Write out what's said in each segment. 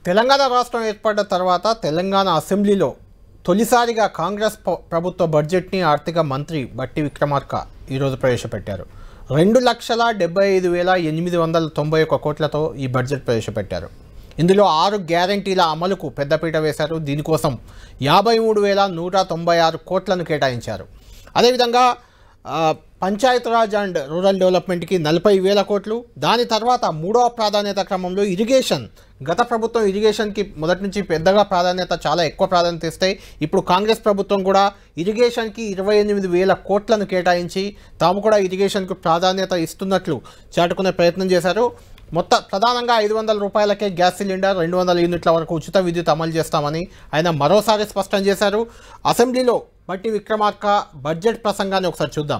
తెలంగాణ రాష్ట్రం ఏర్పడ్డ తర్వాత తెలంగాణ అసెంబ్లీలో తొలిసారిగా కాంగ్రెస్ ప- ప్రభుత్వ బడ్జెట్ని ఆర్థిక మంత్రి బట్టి విక్రమార్క ఈరోజు ప్రవేశపెట్టారు రెండు లక్షల డెబ్బై ఐదు వేల ఎనిమిది వందల తొంభై ఒక్క కోట్లతో ఈ బడ్జెట్ ప్రవేశపెట్టారు ఇందులో ఆరు గ్యారంటీల అమలుకు పెద్దపీట వేశారు దీనికోసం యాభై మూడు వేల నూట తొంభై ఆరు కోట్లను కేటాయించారు అదేవిధంగా ఆ, పంచాయతీరాజ్ అండ్ రూరల్ డెవలప్మెంట్కి నలభై వేల కోట్లు దాని తర్వాత మూడవ ప్రాధాన్యత క్రమంలో ఇరిగేషన్ గత ప్రభుత్వం ఇరిగేషన్కి మొదటి నుంచి పెద్దగా ప్రాధాన్యత చాలా ఎక్కువ ప్రాధాన్యత ఇస్తే ఇప్పుడు కాంగ్రెస్ ప్రభుత్వం కూడా ఇరిగేషన్కి ఇరవై ఎనిమిది వేల కోట్లను కేటాయించి తాము కూడా ఇరిగేషన్కు ప్రాధాన్యత ఇస్తున్నట్లు చాటుకునే ప్రయత్నం చేశారు మొత్తం ప్రధానంగా ఐదు వందల రూపాయలకే గ్యాస్ సిలిండర్ రెండు వందల యూనిట్ల వరకు ఉచిత విద్యుత్ అమలు చేస్తామని ఆయన మరోసారి స్పష్టం చేశారు అసెంబ్లీలో బట్టి విక్రమార్క బడ్జెట్ ప్రసంగాన్ని ఒకసారి చూద్దాం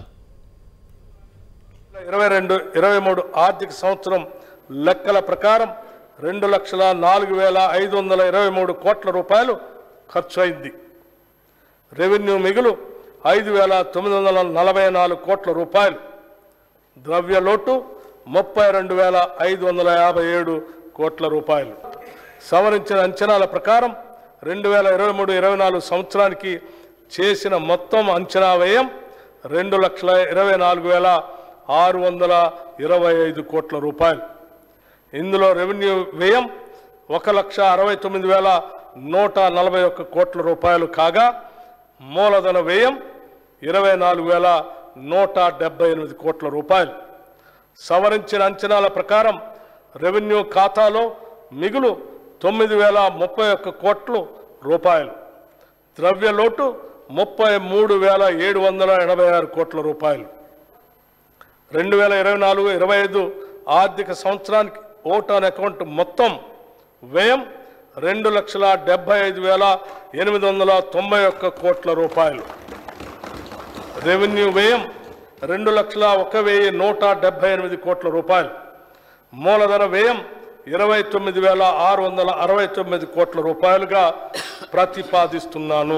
ఇరవై రెండు ఇరవై మూడు ఆర్థిక సంవత్సరం లెక్కల ప్రకారం రెండు లక్షల నాలుగు వేల ఐదు వందల ఇరవై మూడు కోట్ల రూపాయలు ఖర్చు అయింది రెవెన్యూ మిగులు ఐదు వేల తొమ్మిది వందల నలభై నాలుగు కోట్ల రూపాయలు ద్రవ్య లోటు ముప్పై రెండు వేల ఐదు వందల యాభై ఏడు కోట్ల రూపాయలు సవరించిన అంచనాల ప్రకారం రెండు వేల ఇరవై మూడు ఇరవై నాలుగు సంవత్సరానికి చేసిన మొత్తం అంచనా వ్యయం రెండు లక్షల ఇరవై నాలుగు వేల ఆరు వందల ఇరవై ఐదు కోట్ల రూపాయలు ఇందులో రెవెన్యూ వ్యయం ఒక లక్ష అరవై తొమ్మిది వేల నూట నలభై ఒక్క కోట్ల రూపాయలు కాగా మూలధన వ్యయం ఇరవై నాలుగు వేల నూట డెబ్బై ఎనిమిది కోట్ల రూపాయలు సవరించిన అంచనాల ప్రకారం రెవెన్యూ ఖాతాలో మిగులు తొమ్మిది వేల ముప్పై ఒక్క కోట్లు రూపాయలు ద్రవ్య లోటు ముప్పై మూడు వేల ఏడు వందల ఎనభై ఆరు కోట్ల రూపాయలు రెండు వేల ఇరవై నాలుగు ఇరవై ఐదు ఆర్థిక సంవత్సరానికి ఓట్ ఆన్ అకౌంట్ మొత్తం వ్యయం రెండు లక్షల డెబ్బై ఐదు వేల ఎనిమిది వందల తొంభై ఒక్క కోట్ల రూపాయలు రెవెన్యూ వ్యయం రెండు లక్షల ఒక వెయ్యి నూట డెబ్బై ఎనిమిది కోట్ల రూపాయలు మూలధన వ్యయం ఇరవై తొమ్మిది వేల ఆరు వందల అరవై తొమ్మిది కోట్ల రూపాయలుగా ప్రతిపాదిస్తున్నాను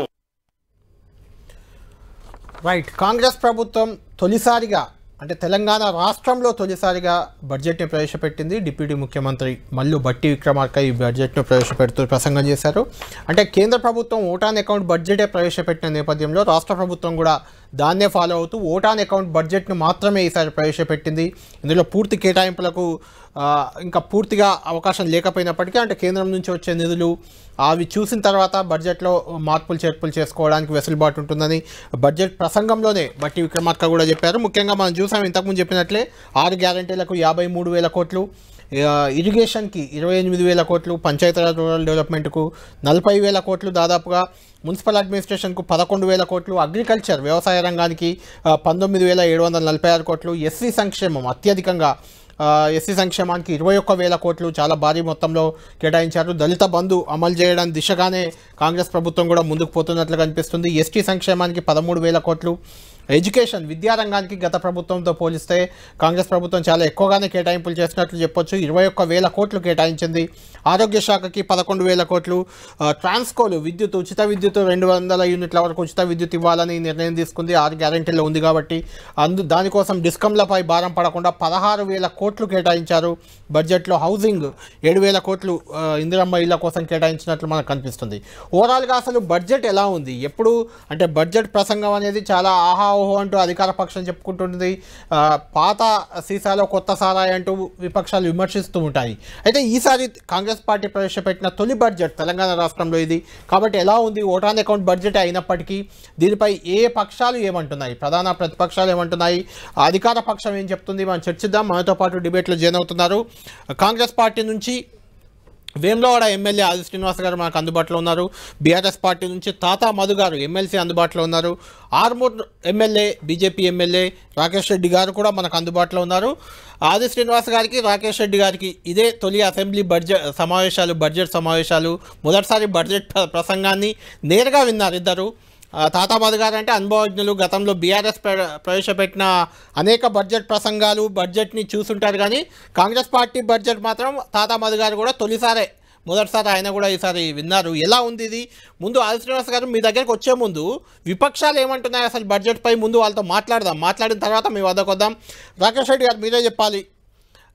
రైట్ కాంగ్రెస్ ప్రభుత్వం తొలిసారిగా అంటే తెలంగాణ రాష్ట్రంలో తొలిసారిగా బడ్జెట్ని ప్రవేశపెట్టింది డిప్యూటీ ముఖ్యమంత్రి మల్లు బట్టి విక్రమార్క ఈ బడ్జెట్ను ప్రవేశపెడుతూ ప్రసంగం చేశారు అంటే కేంద్ర ప్రభుత్వం ఓటాన్ అకౌంట్ బడ్జెటే ప్రవేశపెట్టిన నేపథ్యంలో రాష్ట్ర ప్రభుత్వం కూడా దాన్నే ఫాలో అవుతూ ఓటాన్ అకౌంట్ బడ్జెట్ను మాత్రమే ఈసారి ప్రవేశపెట్టింది ఇందులో పూర్తి కేటాయింపులకు ఆ, ఇంకా పూర్తిగా అవకాశం లేకపోయినప్పటికీ అంటే కేంద్రం నుంచి వచ్చే నిధులు అవి చూసిన తర్వాత బడ్జెట్లో మార్పులు చేర్పులు చేసుకోవడానికి వెసులుబాటు ఉంటుందని బడ్జెట్ ప్రసంగంలోనే బట్టి విక్రమార్క కూడా చెప్పారు ముఖ్యంగా మనం చూసాం ఇంతకుముందు చెప్పినట్లే ఆరు గ్యారంటీలకు యాభై మూడు వేల కోట్లు ఆ, ఇరిగేషన్కి ఇరవై ఎనిమిది వేల కోట్లు పంచాయతీరాజ్ రూరల్ డెవలప్మెంట్కు నలభై వేల కోట్లు దాదాపుగా మున్సిపల్ అడ్మినిస్ట్రేషన్కు పదకొండు వేల కోట్లు అగ్రికల్చర్ వ్యవసాయ రంగానికి ఆ, పంతొమ్మిది వేల ఏడు వందల నలభై ఆరు కోట్లు ఎస్సీ సంక్షేమం అత్యధికంగా ఆ, ఎస్సీ సంక్షేమానికి ఇరవై ఒక్క వేల కోట్లు చాలా భారీ మొత్తంలో కేటాయించారు దళిత బంధు అమలు చేయడం దిశగానే కాంగ్రెస్ ప్రభుత్వం కూడా ముందుకు పోతున్నట్లు కనిపిస్తుంది ఎస్టీ సంక్షేమానికి పదమూడు వేల కోట్లు ఎడ్యుకేషన్ విద్యారంగానికి గత ప్రభుత్వంతో పోలిస్తే కాంగ్రెస్ ప్రభుత్వం చాలా ఎక్కువగానే కేటాయింపులు చేసినట్లు చెప్పొచ్చు ఇరవై ఒక్క వేల కోట్లు కేటాయించింది ఆరోగ్య శాఖకి పదకొండు వేల కోట్లు ఆ, ట్రాన్స్కోలు విద్యుత్ ఉచిత విద్యుత్ రెండు వందల యూనిట్ల వరకు ఉచిత విద్యుత్ ఇవ్వాలని నిర్ణయం తీసుకుంది ఆరు గ్యారెంటీలో ఉంది కాబట్టి అందు దానికోసం డిస్కంలపై భారం పడకుండా పదహారు వేల కోట్లు కేటాయించారు బడ్జెట్లో హౌసింగ్ ఏడు వేల కోట్లు ఆ, ఇందిరమ్మ ఇళ్ల కోసం కేటాయించినట్లు మనకు కనిపిస్తుంది ఓవరాల్గా అసలు బడ్జెట్ ఎలా ఉంది ఎప్పుడు అంటే బడ్జెట్ ప్రసంగం అనేది చాలా ఆహా ఓహో అంటూ అధికార పక్షం చెప్పుకుంటుంది ఆ, పాత సీసాలో కొత్త సారాయి అంటూ విపక్షాలు విమర్శిస్తూ ఉంటాయి అయితే ఈసారి కాంగ్రెస్ పార్టీ ప్రవేశపెట్టిన తొలి బడ్జెట్ తెలంగాణ రాష్ట్రంలో ఇది కాబట్టి ఎలా ఉంది ఓటాన్ అకౌంట్ బడ్జెట్ అయినప్పటికీ దీనిపై ఏ పక్షాలు ఏమంటున్నాయి ప్రధాన ప్రతిపక్షాలు ఏమంటున్నాయి అధికార పక్షం ఏం చెప్తుంది మనం చర్చిద్దాం మనతో పాటు డిబేట్లో జాయిన్ అవుతున్నారు కాంగ్రెస్ పార్టీ నుంచి వేములవాడ ఎమ్మెల్యే ఆది శ్రీనివాస్ గారు మనకు అందుబాటులో ఉన్నారు బీఆర్ఎస్ పార్టీ నుంచి తాతా మధు గారు ఎమ్మెల్సీ అందుబాటులో ఉన్నారు Armoor MLA BJP MLA Rakesh Reddy గారు కూడా మనకు అందుబాటులో ఉన్నారు ఆది శ్రీనివాస్ గారికి రాకేష్ రెడ్డి గారికి ఇదే తొలి అసెంబ్లీ బడ్జెట్ సమావేశాలు బడ్జెట్ సమావేశాలు మొదటిసారి బడ్జెట్ ప్ర- ప్రసంగాన్ని నేరుగా విన్నారు ఇద్దరు ఆ, తాతాబాద్ గారు అంటే అనుభవజ్ఞులు గతంలో బీఆర్ఎస్ ప్ర- ప్రవేశపెట్టిన అనేక బడ్జెట్ ప్రసంగాలు బడ్జెట్ని చూసుంటారు కానీ కాంగ్రెస్ పార్టీ బడ్జెట్ మాత్రం తాతాబాద్ గారు కూడా తొలిసారే మొదటిసారి ఆయన కూడా ఈసారి విన్నారు ఎలా ఉంది ఇది ముందు ఆది శ్రీనివాస్ గారు మీ దగ్గరికి వచ్చే ముందు విపక్షాలు ఏమంటున్నాయి అసలు బడ్జెట్పై ముందు వాళ్ళతో మాట్లాడదాం మాట్లాడిన తర్వాత మీ వద్దకు వద్దాం రాకేష్ రెడ్డి గారు మీరే చెప్పాలి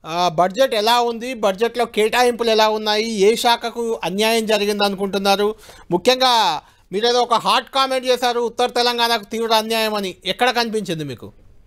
ఆ, బడ్జెట్ ఎలా ఉంది బడ్జెట్లో కేటాయింపులు ఎలా ఉన్నాయి ఏ శాఖకు అన్యాయం జరిగింది అనుకుంటున్నారు ముఖ్యంగా మీరేదో ఒక హాట్ కామెంట్ చేశారు ఉత్తర తెలంగాణకు తీవ్ర అన్యాయం అని ఎక్కడ కనిపించింది మీకు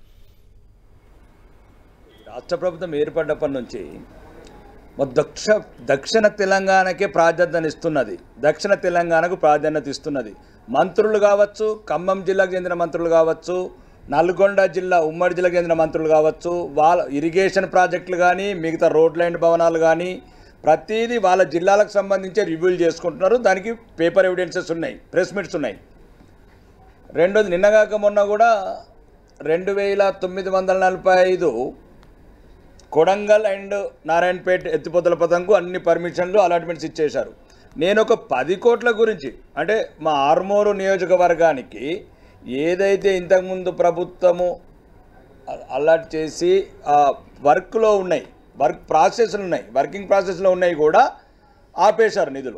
రాష్ట్ర ప్రభుత్వం ఏర్పడ్డప్పటి నుంచి మొ- దక్ష దక్షిణ తెలంగాణకే ప్రాధాన్యత ఇస్తున్నది దక్షిణ తెలంగాణకు ప్రాధాన్యత ఇస్తున్నది మంత్రులు కావచ్చు ఖమ్మం జిల్లాకు చెందిన మంత్రులు కావచ్చు నల్గొండ జిల్లా ఉమ్మడి జిల్లాకు చెందిన మంత్రులు కావచ్చు వాళ్ళ ఇరిగేషన్ ప్రాజెక్టులు కానీ మిగతా రోడ్ లైన్ భవనాలు కానీ ప్రతిదీ వాళ్ళ జిల్లాలకు సంబంధించి రివ్యూలు చేసుకుంటున్నారు దానికి పేపర్ ఎవిడెన్సెస్ ఉన్నాయి ప్రెస్ మీట్స్ ఉన్నాయి రెండోది నిన్నగాక మొన్న కూడా రెండు వేల తొమ్మిది వందల నలభై ఐదు కొడంగల్ అండ్ నారాయణపేట ఎత్తిపోతల పథకంకు అన్ని పర్మిషన్లు అలాట్మెంట్స్ ఇచ్చేశారు నేను ఒక పది కోట్ల గురించి అంటే మా ఆర్మూరు నియోజకవర్గానికి ఏదైతే ఇంతకుముందు ప్రభుత్వము అ- అలాట్ చేసి ఆ వర్క్లో ఉన్నాయి వర్క్ ప్రాసెస్లు ఉన్నాయి వర్కింగ్ ప్రాసెస్లో ఉన్నాయి కూడా ఆపేశారు నిధులు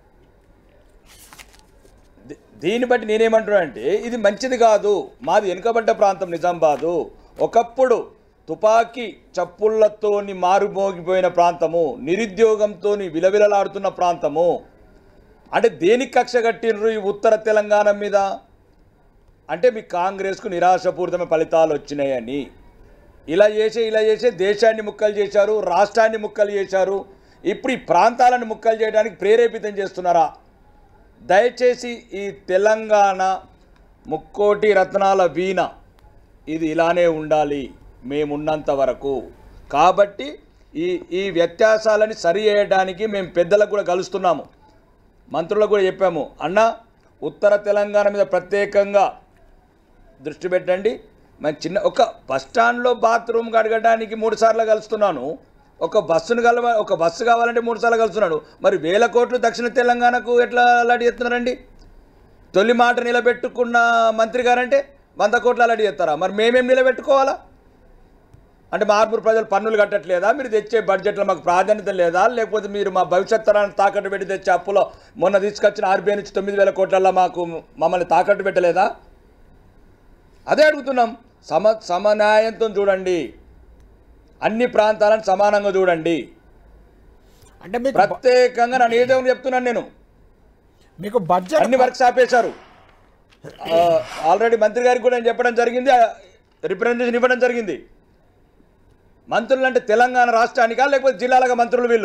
దీ- దీన్ని బట్టి నేనేమంటున్నా అంటే ఇది మంచిది కాదు మాది వెనుకబడ్డ ప్రాంతం నిజామాబాదు ఒకప్పుడు తుపాకీ చప్పుళ్లతోని మారుమోగిపోయిన ప్రాంతము నిరుద్యోగంతోని విలవిలలాడుతున్న ప్రాంతము అంటే దేనికి కక్ష కట్టిర్రు ఈ ఉత్తర తెలంగాణ మీద అంటే మీ కాంగ్రెస్కు నిరాశపూరితమైన ఫలితాలు వచ్చినాయని ఇలా చేసే ఇలా చేసే దేశాన్ని ముక్కలు చేశారు రాష్ట్రాన్ని ముక్కలు చేశారు ఇప్పుడు ఈ ప్రాంతాలను ముక్కలు చేయడానికి ప్రేరేపితం చేస్తున్నారా దయచేసి ఈ తెలంగాణ ముక్కోటి రత్నాల వీణ ఇది ఇలానే ఉండాలి మేమున్నంత వరకు కాబట్టి ఈ ఈ వ్యత్యాసాలని సరి చేయడానికి మేము పెద్దలకు కూడా కలుస్తున్నాము మంత్రులకు కూడా చెప్పాము అన్న ఉత్తర తెలంగాణ మీద ప్రత్యేకంగా దృష్టి పెట్టండి మన చిన్న ఒక బస్ స్టాండ్లో బాత్రూమ్ కడగడానికి మూడు సార్లు కలుస్తున్నాను ఒక బస్సును కలవ ఒక బస్సు కావాలంటే మూడు సార్లు కలుస్తున్నాడు మరి వేల కోట్లు దక్షిణ తెలంగాణకు ఎట్లా అలాంటి చేస్తున్నారండి తొలి మాట నిలబెట్టుకున్న మంత్రి గారంటే వంద కోట్లు అలాంటి చేస్తారా మరి మేమేం నిలబెట్టుకోవాలా అంటే మార్పూర్ ప్రజలు పన్నులు కట్టట్లేదా మీరు తెచ్చే బడ్జెట్లో మాకు ప్రాధాన్యత లేదా లేకపోతే మీరు మా భవిష్యత్ తరాన్ని తాకట్టు పెట్టి తెచ్చే అప్పులో మొన్న తీసుకొచ్చిన ఆర్బీఐ నుంచి తొమ్మిది వేల కోట్లల్లో మాకు మమ్మల్ని తాకట్టు పెట్టలేదా అదే అడుగుతున్నాం సమ సమన్యాయంతో చూడండి అన్ని ప్రాంతాలను సమానంగా చూడండి అంటే మీకు ప్రత్యేకంగా నా నియోజకవర్గం చెప్తున్నాను నేను మీకు బడ్జెట్ అన్ని వర్క్స్ ఆపేశారు ఆ, ఆల్రెడీ మంత్రి గారికి కూడా నేను చెప్పడం జరిగింది రిప్రజెంటేషన్ ఇవ్వడం జరిగింది మంత్రులు అంటే తెలంగాణ రాష్ట్రానికా లేకపోతే జిల్లాలుగా మంత్రులు వీళ్ళు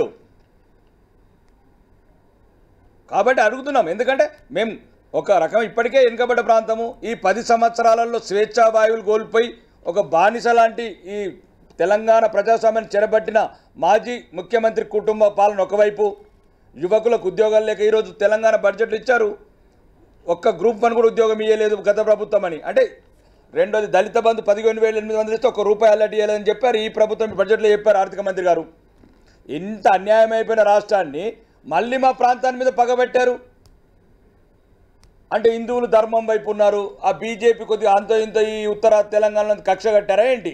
కాబట్టి అడుగుతున్నాం ఎందుకంటే మేము ఒక రకం ఇప్పటికే వెనుకబడ్డ ప్రాంతము ఈ పది సంవత్సరాలలో స్వేచ్ఛా వాయువులు కోల్పోయి ఒక బానిస లాంటి ఈ తెలంగాణ ప్రజాస్వామ్యాన్ని చెరబట్టిన మాజీ ముఖ్యమంత్రి కుటుంబ పాలన ఒకవైపు యువకులకు ఉద్యోగాలు లేక ఈరోజు తెలంగాణ బడ్జెట్లు ఇచ్చారు ఒక్క గ్రూప్ వన్ కూడా ఉద్యోగం ఇవ్వలేదు గత ప్రభుత్వం అని అంటే రెండోది దళిత బంధు పదిహేను వేల ఎనిమిది వందలు ఇస్తే ఒక రూపాయి అల్లటి ఇవ్వాలని చెప్పారు ఈ ప్రభుత్వం ఈ బడ్జెట్లో చెప్పారు ఆర్థిక మంత్రి గారు ఇంత అన్యాయం అయిపోయిన రాష్ట్రాన్ని మళ్ళీ మా ప్రాంతాన్ని మీద పగబెట్టారు అంటే హిందువులు ధర్మం వైపు ఉన్నారు ఆ బీజేపీ కొద్దిగా అంత ఇంత ఈ ఉత్తర తెలంగాణలో కక్ష కట్టారా ఏంటి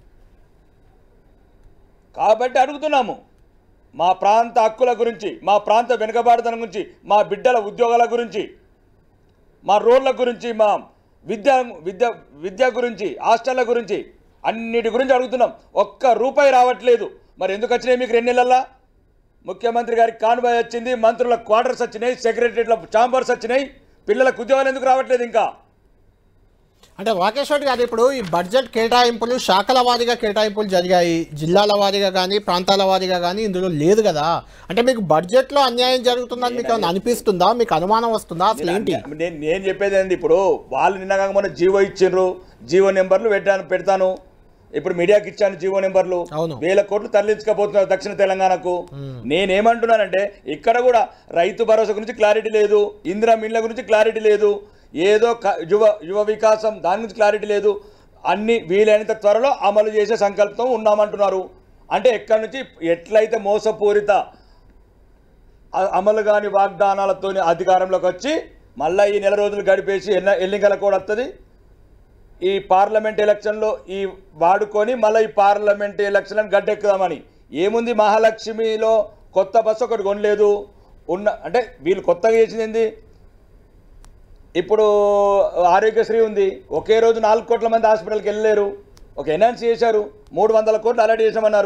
కాబట్టి అడుగుతున్నాము మా ప్రాంత హక్కుల గురించి మా ప్రాంత వెనుకబాటుతనం గురించి మా బిడ్డల ఉద్యోగాల గురించి మా రోడ్ల గురించి మా విద్య విద్య విద్య గురించి హాస్టళ్ళ గురించి అన్నిటి గురించి అడుగుతున్నాం ఒక్క రూపాయి రావట్లేదు మరి ఎందుకు వచ్చినాయి మీకు రెండు నెలల్లో ముఖ్యమంత్రి గారికి కాన్వాయ్ వచ్చింది మంత్రుల క్వార్టర్స్ వచ్చినాయి సెక్రటరీల ఛాంబర్స్ వచ్చినాయి పిల్లలకు ఉద్యోగాలు ఎందుకు రావట్లేదు ఇంకా అంటే రాకేశ్వర్ గారు ఇప్పుడు ఈ బడ్జెట్ కేటాయింపులు శాఖల వారీగా కేటాయింపులు జరిగాయి జిల్లాల వారీగా కానీ ప్రాంతాల వారీగా కానీ ఇందులో లేదు కదా అంటే మీకు బడ్జెట్లో అన్యాయం జరుగుతుందని మీకు ఏమైనా అనిపిస్తుందా మీకు అనుమానం వస్తుందా అసలు ఏంటి నేను నేను చెప్పేది ఏంది ఇప్పుడు వాళ్ళు నిన్న కాక మొన్న జీవో ఇచ్చిండ్రు జీవో నెంబర్లు పెట్టాను పెడతాను ఇప్పుడు మీడియాకి ఇచ్చాను జీవో నెంబర్లు అవును. వేల కోట్లు తరలించకపోతున్నారు దక్షిణ తెలంగాణకు నేనేమంటున్నానంటే ఇక్కడ కూడా రైతు భరోసా గురించి క్లారిటీ లేదు ఇందిరా మిన్ల గురించి క్లారిటీ లేదు ఏదో క- యువ యువ వికాసం దాని గురించి క్లారిటీ లేదు అన్ని వీలైనంత త్వరలో అమలు చేసే సంకల్పం ఉన్నామంటున్నారు అంటే ఎక్కడి నుంచి ఎట్లయితే మోసపూరిత అ- అమలు కాని వాగ్దానాలతో అధికారంలోకి వచ్చి మళ్ళీ ఈ నెల రోజులు గడిపేసి ఎన్న ఎన్నికల కూడా వస్తుంది ఈ పార్లమెంట్ ఎలక్షన్లో ఈ వాడుకొని మళ్ళీ ఈ పార్లమెంట్ ఎలక్షన్లను గడ్డెక్కుదామని ఏముంది మహాలక్ష్మిలో కొత్త బస్సు ఒకటి కొనలేదు ఉన్న అంటే వీళ్ళు కొత్తగా చేసింది ఏంది ఇప్పుడు ఆరోగ్యశ్రీ ఉంది ఒకే రోజు నాలుగు కోట్ల మంది హాస్పిటల్కి వెళ్ళలేరు ఒక ఎన్హాన్స్ చేశారు మూడు వందల కోట్లు అలర్ట్ చేసామన్నారు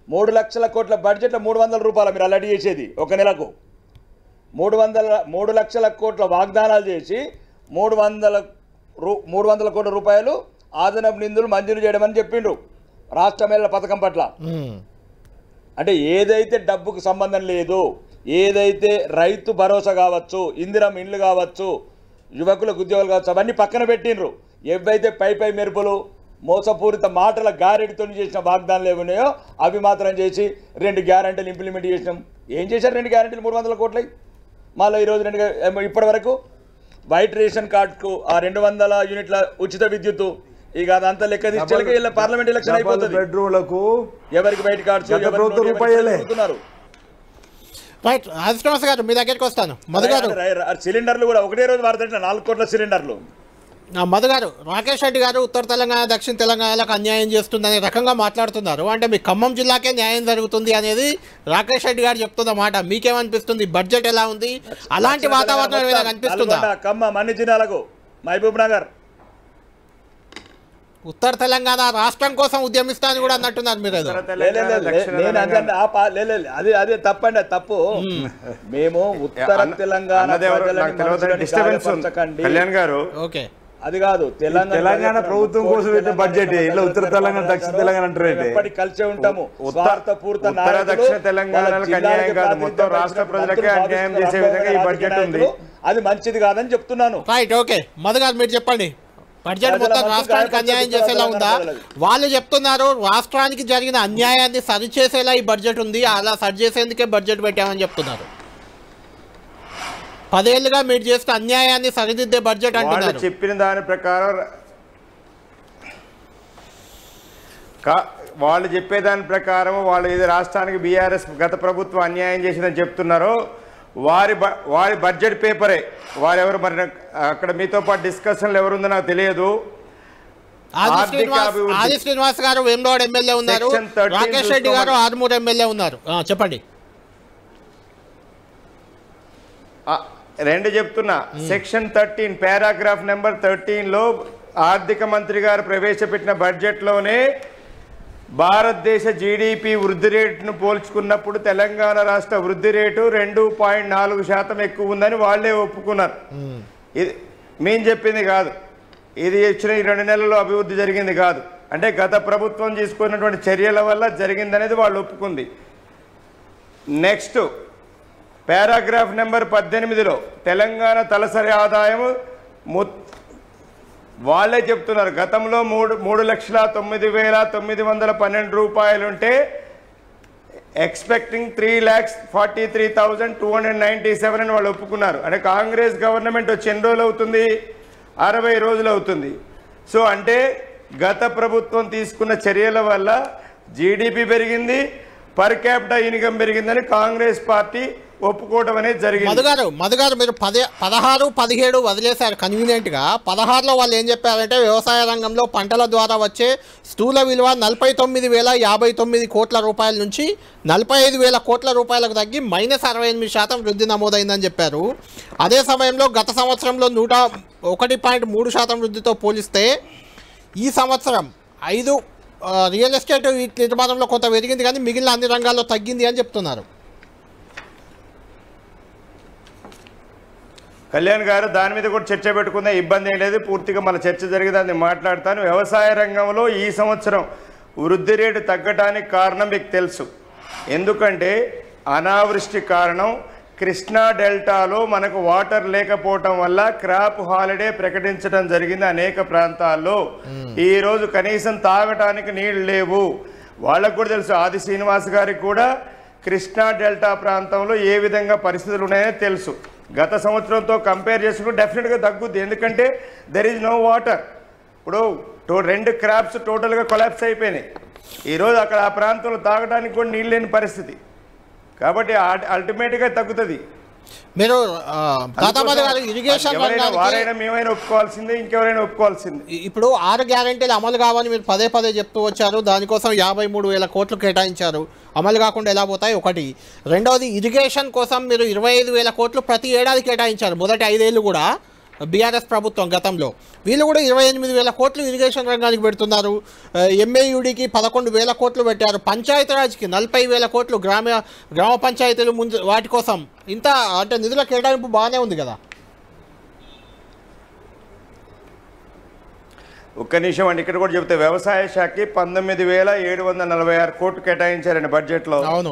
మూడు లక్షల కోట్ల బడ్జెట్లో మూడు వందల రూపాయలు మీరు అలర్ట్ చేసేది ఒక నెలకు మూడు వందల మూడు లక్షల కోట్ల వాగ్దానాలు చేసి మూడు వందల రూ మూడు వందల కోట్ల రూపాయలు ఆదనపు నిధులు మంజూరు చేయడమని చెప్పిండ్రు రాష్ట్ర మహిళల పథకం పట్ల మ్మ్. అంటే ఏదైతే డబ్బుకు సంబంధం లేదు ఏదైతే రైతు భరోసా కావచ్చు ఇందిరం ఇండ్లు కావచ్చు యువకులకు ఉద్యోగాలు కావచ్చు అవన్నీ పక్కన పెట్టిండ్రు ఏవైతే పై పై మెరుపులు మోసపూరిత మాటల గారెడితో చేసిన వాగ్దానాలు ఏమున్నాయో అవి మాత్రం చేసి రెండు గ్యారంటీలు ఇంప్లిమెంట్ చేసినాం ఏం చేశారు రెండు గ్యారంటీలు మూడు వందల కోట్లై మళ్ళీ ఈరోజు రెండు ఏమో ఇప్పటి వరకు వైట్ రేషన్ కార్డుకు ఆ రెండు వందల యూనిట్ల ఉచిత విద్యుత్తు ఇక అదంతా లెక్క తీసి ఇలా పార్లమెంట్ ఎలక్షన్ అయిపోతుంది బెడ్రూమ్లకు ఎవరికి బయట కార్డ్స్ గత ఎవరికి ప్రభుత్వం నోటు రూపాయలే. ఎవరికి తిరుగుతున్నారు. రైట్ శ్రీనివాస్ గారు మీ దగ్గరికి వస్తాను మధు గారు రై- రై- రై- సిలిండర్లు కూడా ఒకటే రోజు వాడుతుంటే నాలుగు కోట్ల సిలిండర్లు ఆ, మధు గారు రాకేష్ రెడ్డి గారు ఉత్తర తెలంగాణ దక్షిణ తెలంగాణలకు అన్యాయం చేస్తుందనే రకంగా మాట్లాడుతున్నారు అంటే మీ ఖమ్మం జిల్లాకే న్యాయం జరుగుతుంది అనేది రాకేష్ రెడ్డి గారు చెప్తున్న మాట మీకేమనిపిస్తుంది బడ్జెట్ ఎలా ఉంది అలాంటి వాతావరణం ఏమైనా కనిపిస్తుందా నల్గొండ, ఖమ్మం అన్ని జిల్లాలకు మహబూబ్ నగర్ ఉత్తర తెలంగాణ రాష్ట్రం కోసం ఉద్యమిస్తానని కూడా అన్నట్టున్నారు మీరు ఏదో. లే- లే- లే- లే- నేను అంటే ఆ పా- లే- లే- లే. అది అది తప్పండి అది తప్పు మేము ఉత్తర అన్న- తెలంగాణ అన్నది ఎవరు? ప్రజలని నాకు తెలియదు. మనసులని డిస్టర్బెన్స్ ఉంది. గాయపరచకండి. కళ్యాణ్ గారు ఓకే అది కాదు తెలంగాణ తెలంగాణ ప్రజలకు ప్రభుత్వం కోటి కోసం పెట్టే తెలంగాణ బడ్జెట్ ప్రజలకు ఇలా ఉత్తర తెలంగాణ, దక్షిణ తెలంగాణ అంటారు మేము ఏంటి? ఎప్పటికీ కలిసే ఉంటాము ఉత్తర- స్వార్థపూరిత ఉత్తర నాయకులు, దక్షిణ తెలంగాణలకు వాళ్ళ జిల్లాలకి అన్యాయం కాదు. ప్రాతినిధ్యం మొత్తం వహించిన రాష్ట్ర ప్రజలకే మంత్రులు అన్యాయం భావిస్తున్న చేసే విధంగా ఈ రాజకీయ బడ్జెట్ ఉంది. నాయకులు, అది మంచిది కాదని చెప్తున్నాను రైట్ ఓకే మధు గారు మీరు చెప్పండి బడ్జెట్ ప్రజల మొత్తం మధ్య రాష్ట్రానికి గాయపరిచే అన్యాయం ఉత్తర చేసేలా తెలంగాణ ఉందా ప్రజలది. వాళ్ళు చెప్తున్నారు రాష్ట్రానికి జరిగిన అన్యాయాన్ని సరిచేసేలా ఈ బడ్జెట్ ఉంది అలా సరి చేసేందుకే బడ్జెట్ పెట్టామని చెప్తున్నారు పదేళ్లుగా మీరు చేసిన అన్యాయాన్ని సరిదిద్దే బడ్జెట్ వాళ్ళు అంటున్నారు చెప్పిన దాని ప్రకారం కా- వాళ్ళు చెప్పే దాని ప్రకారం వాళ్ళు ఇది రాష్ట్రానికి బీఆర్ఎస్ గత ప్రభుత్వం అన్యాయం చేసిందని చెప్తున్నారో వారి బ- వారి బడ్జెట్ పేపరే వారెవరు మరి నాకు- అక్కడ మీతో పాటు డిస్కషన్లు ఎవరుందో నాకు తెలియదు ఆది ఆర్థిక శ్రీనివాస్ అభివృద్ధి. ఆది శ్రీనివాస్ గారు వేమలోడ్ ఎమ్మెల్యే ఉన్నారు Section 13 రాకేష్ రెడ్డి గారు చూసుకోమని- ఆర్మూర్ ఎమ్మెల్యే ఉన్నారు ఆ, చెప్పండి ఆ, రెండు చెప్తున్నా సెక్షన్ థర్టీన్ పారాగ్రాఫ్ నెంబర్ థర్టీన్లో ఆర్థిక మంత్రి గారు ప్రవేశపెట్టిన బడ్జెట్లోనే భారతదేశ జీడిపి వృద్ధి రేటును పోల్చుకున్నప్పుడు తెలంగాణ రాష్ట్ర వృద్ధి రేటు రెండు పాయింట్ నాలుగు శాతం ఎక్కువ ఉందని వాళ్ళే ఒప్పుకున్నారు ఇది మేము చెప్పింది కాదు ఇది ఇచ్చిన ఈ రెండు నెలల్లో అభివృద్ధి జరిగింది కాదు అంటే గత ప్రభుత్వం తీసుకున్నటువంటి చర్యల వల్ల జరిగిందనేది వాళ్ళు ఒప్పుకుంది నెక్స్ట్ పారాగ్రాఫ్ నెంబర్ పద్దెనిమిదిలో తెలంగాణ తలసరి ఆదాయం మొ- వాళ్ళే చెప్తున్నారు గతంలో మూడు మూడు లక్షల తొమ్మిది వేల తొమ్మిది వందల పన్నెండు రూపాయలుంటే expecting three lakhs forty three thousand two hundred ninety seven అని వాళ్ళు ఒప్పుకున్నారు అంటే కాంగ్రెస్ గవర్నమెంట్ వచ్చి ఎన్ని రోజులు అవుతుంది అరవై రోజులు అవుతుంది సో అంటే గత ప్రభుత్వం తీసుకున్న చర్యల వల్ల జీడిపి పెరిగింది పర్ క్యాపిటల్ ఇన్కమ్ పెరిగిందని కాంగ్రెస్ పార్టీ ఒప్పుకోవడం అనేది జరిగింది మధు గారు మధు గారు మీరు పదే పదహారు పదిహేడు వదిలేశారు కన్వీనియంట్గా పదహారులో వాళ్ళు ఏం చెప్పారంటే వ్యవసాయ రంగంలో పంటల ద్వారా వచ్చే స్థూల విలువ నలభై తొమ్మిది వేల యాభై తొమ్మిది కోట్ల రూపాయల నుంచి నలభై ఐదు వేల కోట్ల రూపాయలకు తగ్గి మైనస్ అరవై ఎనిమిది శాతం వృద్ధి నమోదైందని చెప్పారు అదే సమయంలో గత సంవత్సరంలో నూట ఒకటి పాయింట్ మూడు శాతం వృద్ధితో పోలిస్తే ఈ సంవత్సరం ఐదు ఆ, రియల్ ఎస్టేట్ వీటి నిర్మాణంలో కొంత పెరిగింది కానీ మిగిలిన అన్ని రంగాల్లో తగ్గింది అని చెప్తున్నారు కళ్యాణ్ గారు దాని మీద కూడా చర్చ పెట్టుకునే ఇబ్బంది ఏం లేదు పూర్తిగా మన చర్చ జరిగింది నేను మాట్లాడతాను వ్యవసాయ రంగంలో ఈ సంవత్సరం వృద్ధి రేటు తగ్గడానికి కారణం మీకు తెలుసు ఎందుకంటే అనావృష్టి కారణం కృష్ణా డెల్టాలో మనకు వాటర్ లేకపోవటం వల్ల క్రాప్ హాలిడే ప్రకటించడం జరిగింది అనేక ప్రాంతాల్లో ఈ రోజు కనీసం తాగటానికి నీళ్లు లేవు వాళ్ళకు కూడా తెలుసు ఆది శ్రీనివాస్ గారికి కూడా కృష్ణా డెల్టా ప్రాంతంలో ఏ విధంగా పరిస్థితులు ఉన్నాయో తెలుసు గత సంవత్సరంతో కంపేర్ చేసుకుంటే డెఫినెట్గా తగ్గుద్ది ఎందుకంటే దెర్ ఈజ్ నో వాటర్ ఇప్పుడు టో రెండు క్రాప్స్ టోటల్గా కొలాప్స్ అయిపోయినాయి ఈరోజు అక్కడ ఆ ప్రాంతంలో తాగడానికి కూడా నీళ్ళు లేని పరిస్థితి కాబట్టి అల్టిమేట్గా తగ్గుతుంది మీరు ఆ, దాదాబాద్ గారు అందుకోసం ఇరిగేషన్ ఎవరైనా రంగానికి వారైనా మేమైనా ఒప్పుకోవాల్సిందే ఇంకెవరైనా ఒప్పుకోవాల్సిందే ఇ- ఇప్పుడు ఆరు గ్యారెంటీలు అమలు కావని మీరు పదే పదే చెప్తూ వచ్చారు దానికోసం యాభై మూడు వేల కోట్లు కేటాయించారు అమలు కాకుండా ఎలా పోతాయి ఒకటి రెండవది ఇరిగేషన్ కోసం మీరు ఇరవై ఐదు వేల కోట్లు ప్రతి ఏడాది కేటాయించారు మొదటి ఐదేళ్ళు కూడా బీఆర్ఎస్ ప్రభుత్వం గతంలో వీళ్ళు కూడా ఇరవై ఎనిమిది వేల కోట్లు ఇరిగేషన్ రంగానికి పెడుతున్నారు ఎంఏయుడికి పదకొండు వేల కోట్లు పెట్టారు పంచాయతీరాజ్కి నలభై వేల కోట్లు గ్రామ గ్రామ పంచాయతీలు ముందు వాటి కోసం ఇంత అంటే నిధుల కేటాయింపు బాగానే ఉంది కదా ఒక్క నిమిషం అండి ఇక్కడ కూడా చెప్తే వ్యవసాయ శాఖకి పంతొమ్మిది వేల ఏడు వందల నలభై ఆరు కోట్లు కేటాయించారండి బడ్జెట్లో అవును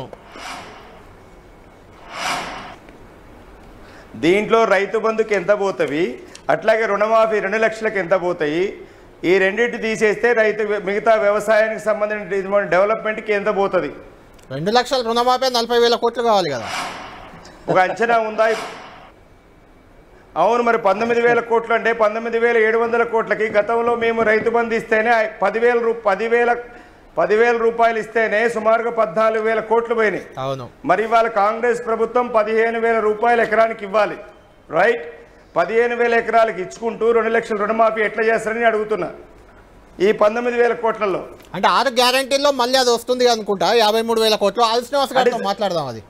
దీంట్లో రైతు బంధుకి ఎంత పోతవి అట్లాగే రుణమాఫీ రెండు లక్షలకు ఎంత పోతాయి ఈ రెండింటి తీసేస్తే రైతు మిగతా వ్యవసాయానికి సంబంధించిన డెవలప్మెంట్కి ఎంత పోతుంది రెండు లక్షల రుణమాపే నలభై వేల కోట్లు కావాలి కదా ఒక అంచనా ఉందా అవును మరి పంతొమ్మిది వేల కోట్లు అంటే పంతొమ్మిది వేల ఏడు వందల కోట్లకి గతంలో మేము రైతు బంధు ఇస్తేనే ఐ- పదివేల రూ పదివేల పదివేల రూపాయలు ఇస్తేనే సుమారుగా పద్నాలుగు వేల కోట్లు పోయినాయి అవును మరి ఇవాళ కాంగ్రెస్ ప్రభుత్వం పదిహేను వేల రూపాయలు ఎకరానికి ఇవ్వాలి రైట్ పదిహేను వేల ఎకరాలకు ఇచ్చుకుంటూ రెండు లక్షల రుణమాఫీ ఎట్లా చేస్తారని అడుగుతున్నా ఈ పంతొమ్మిది వేల కోట్లలో అంటే ఆరు గ్యారంటీల్లో మళ్ళీ అది వస్తుంది అనుకుంటా యాభై మూడు వేల కోట్లు ఆది శ్రీనివాస్ గారితో అంటే- మాట్లాడదాం అది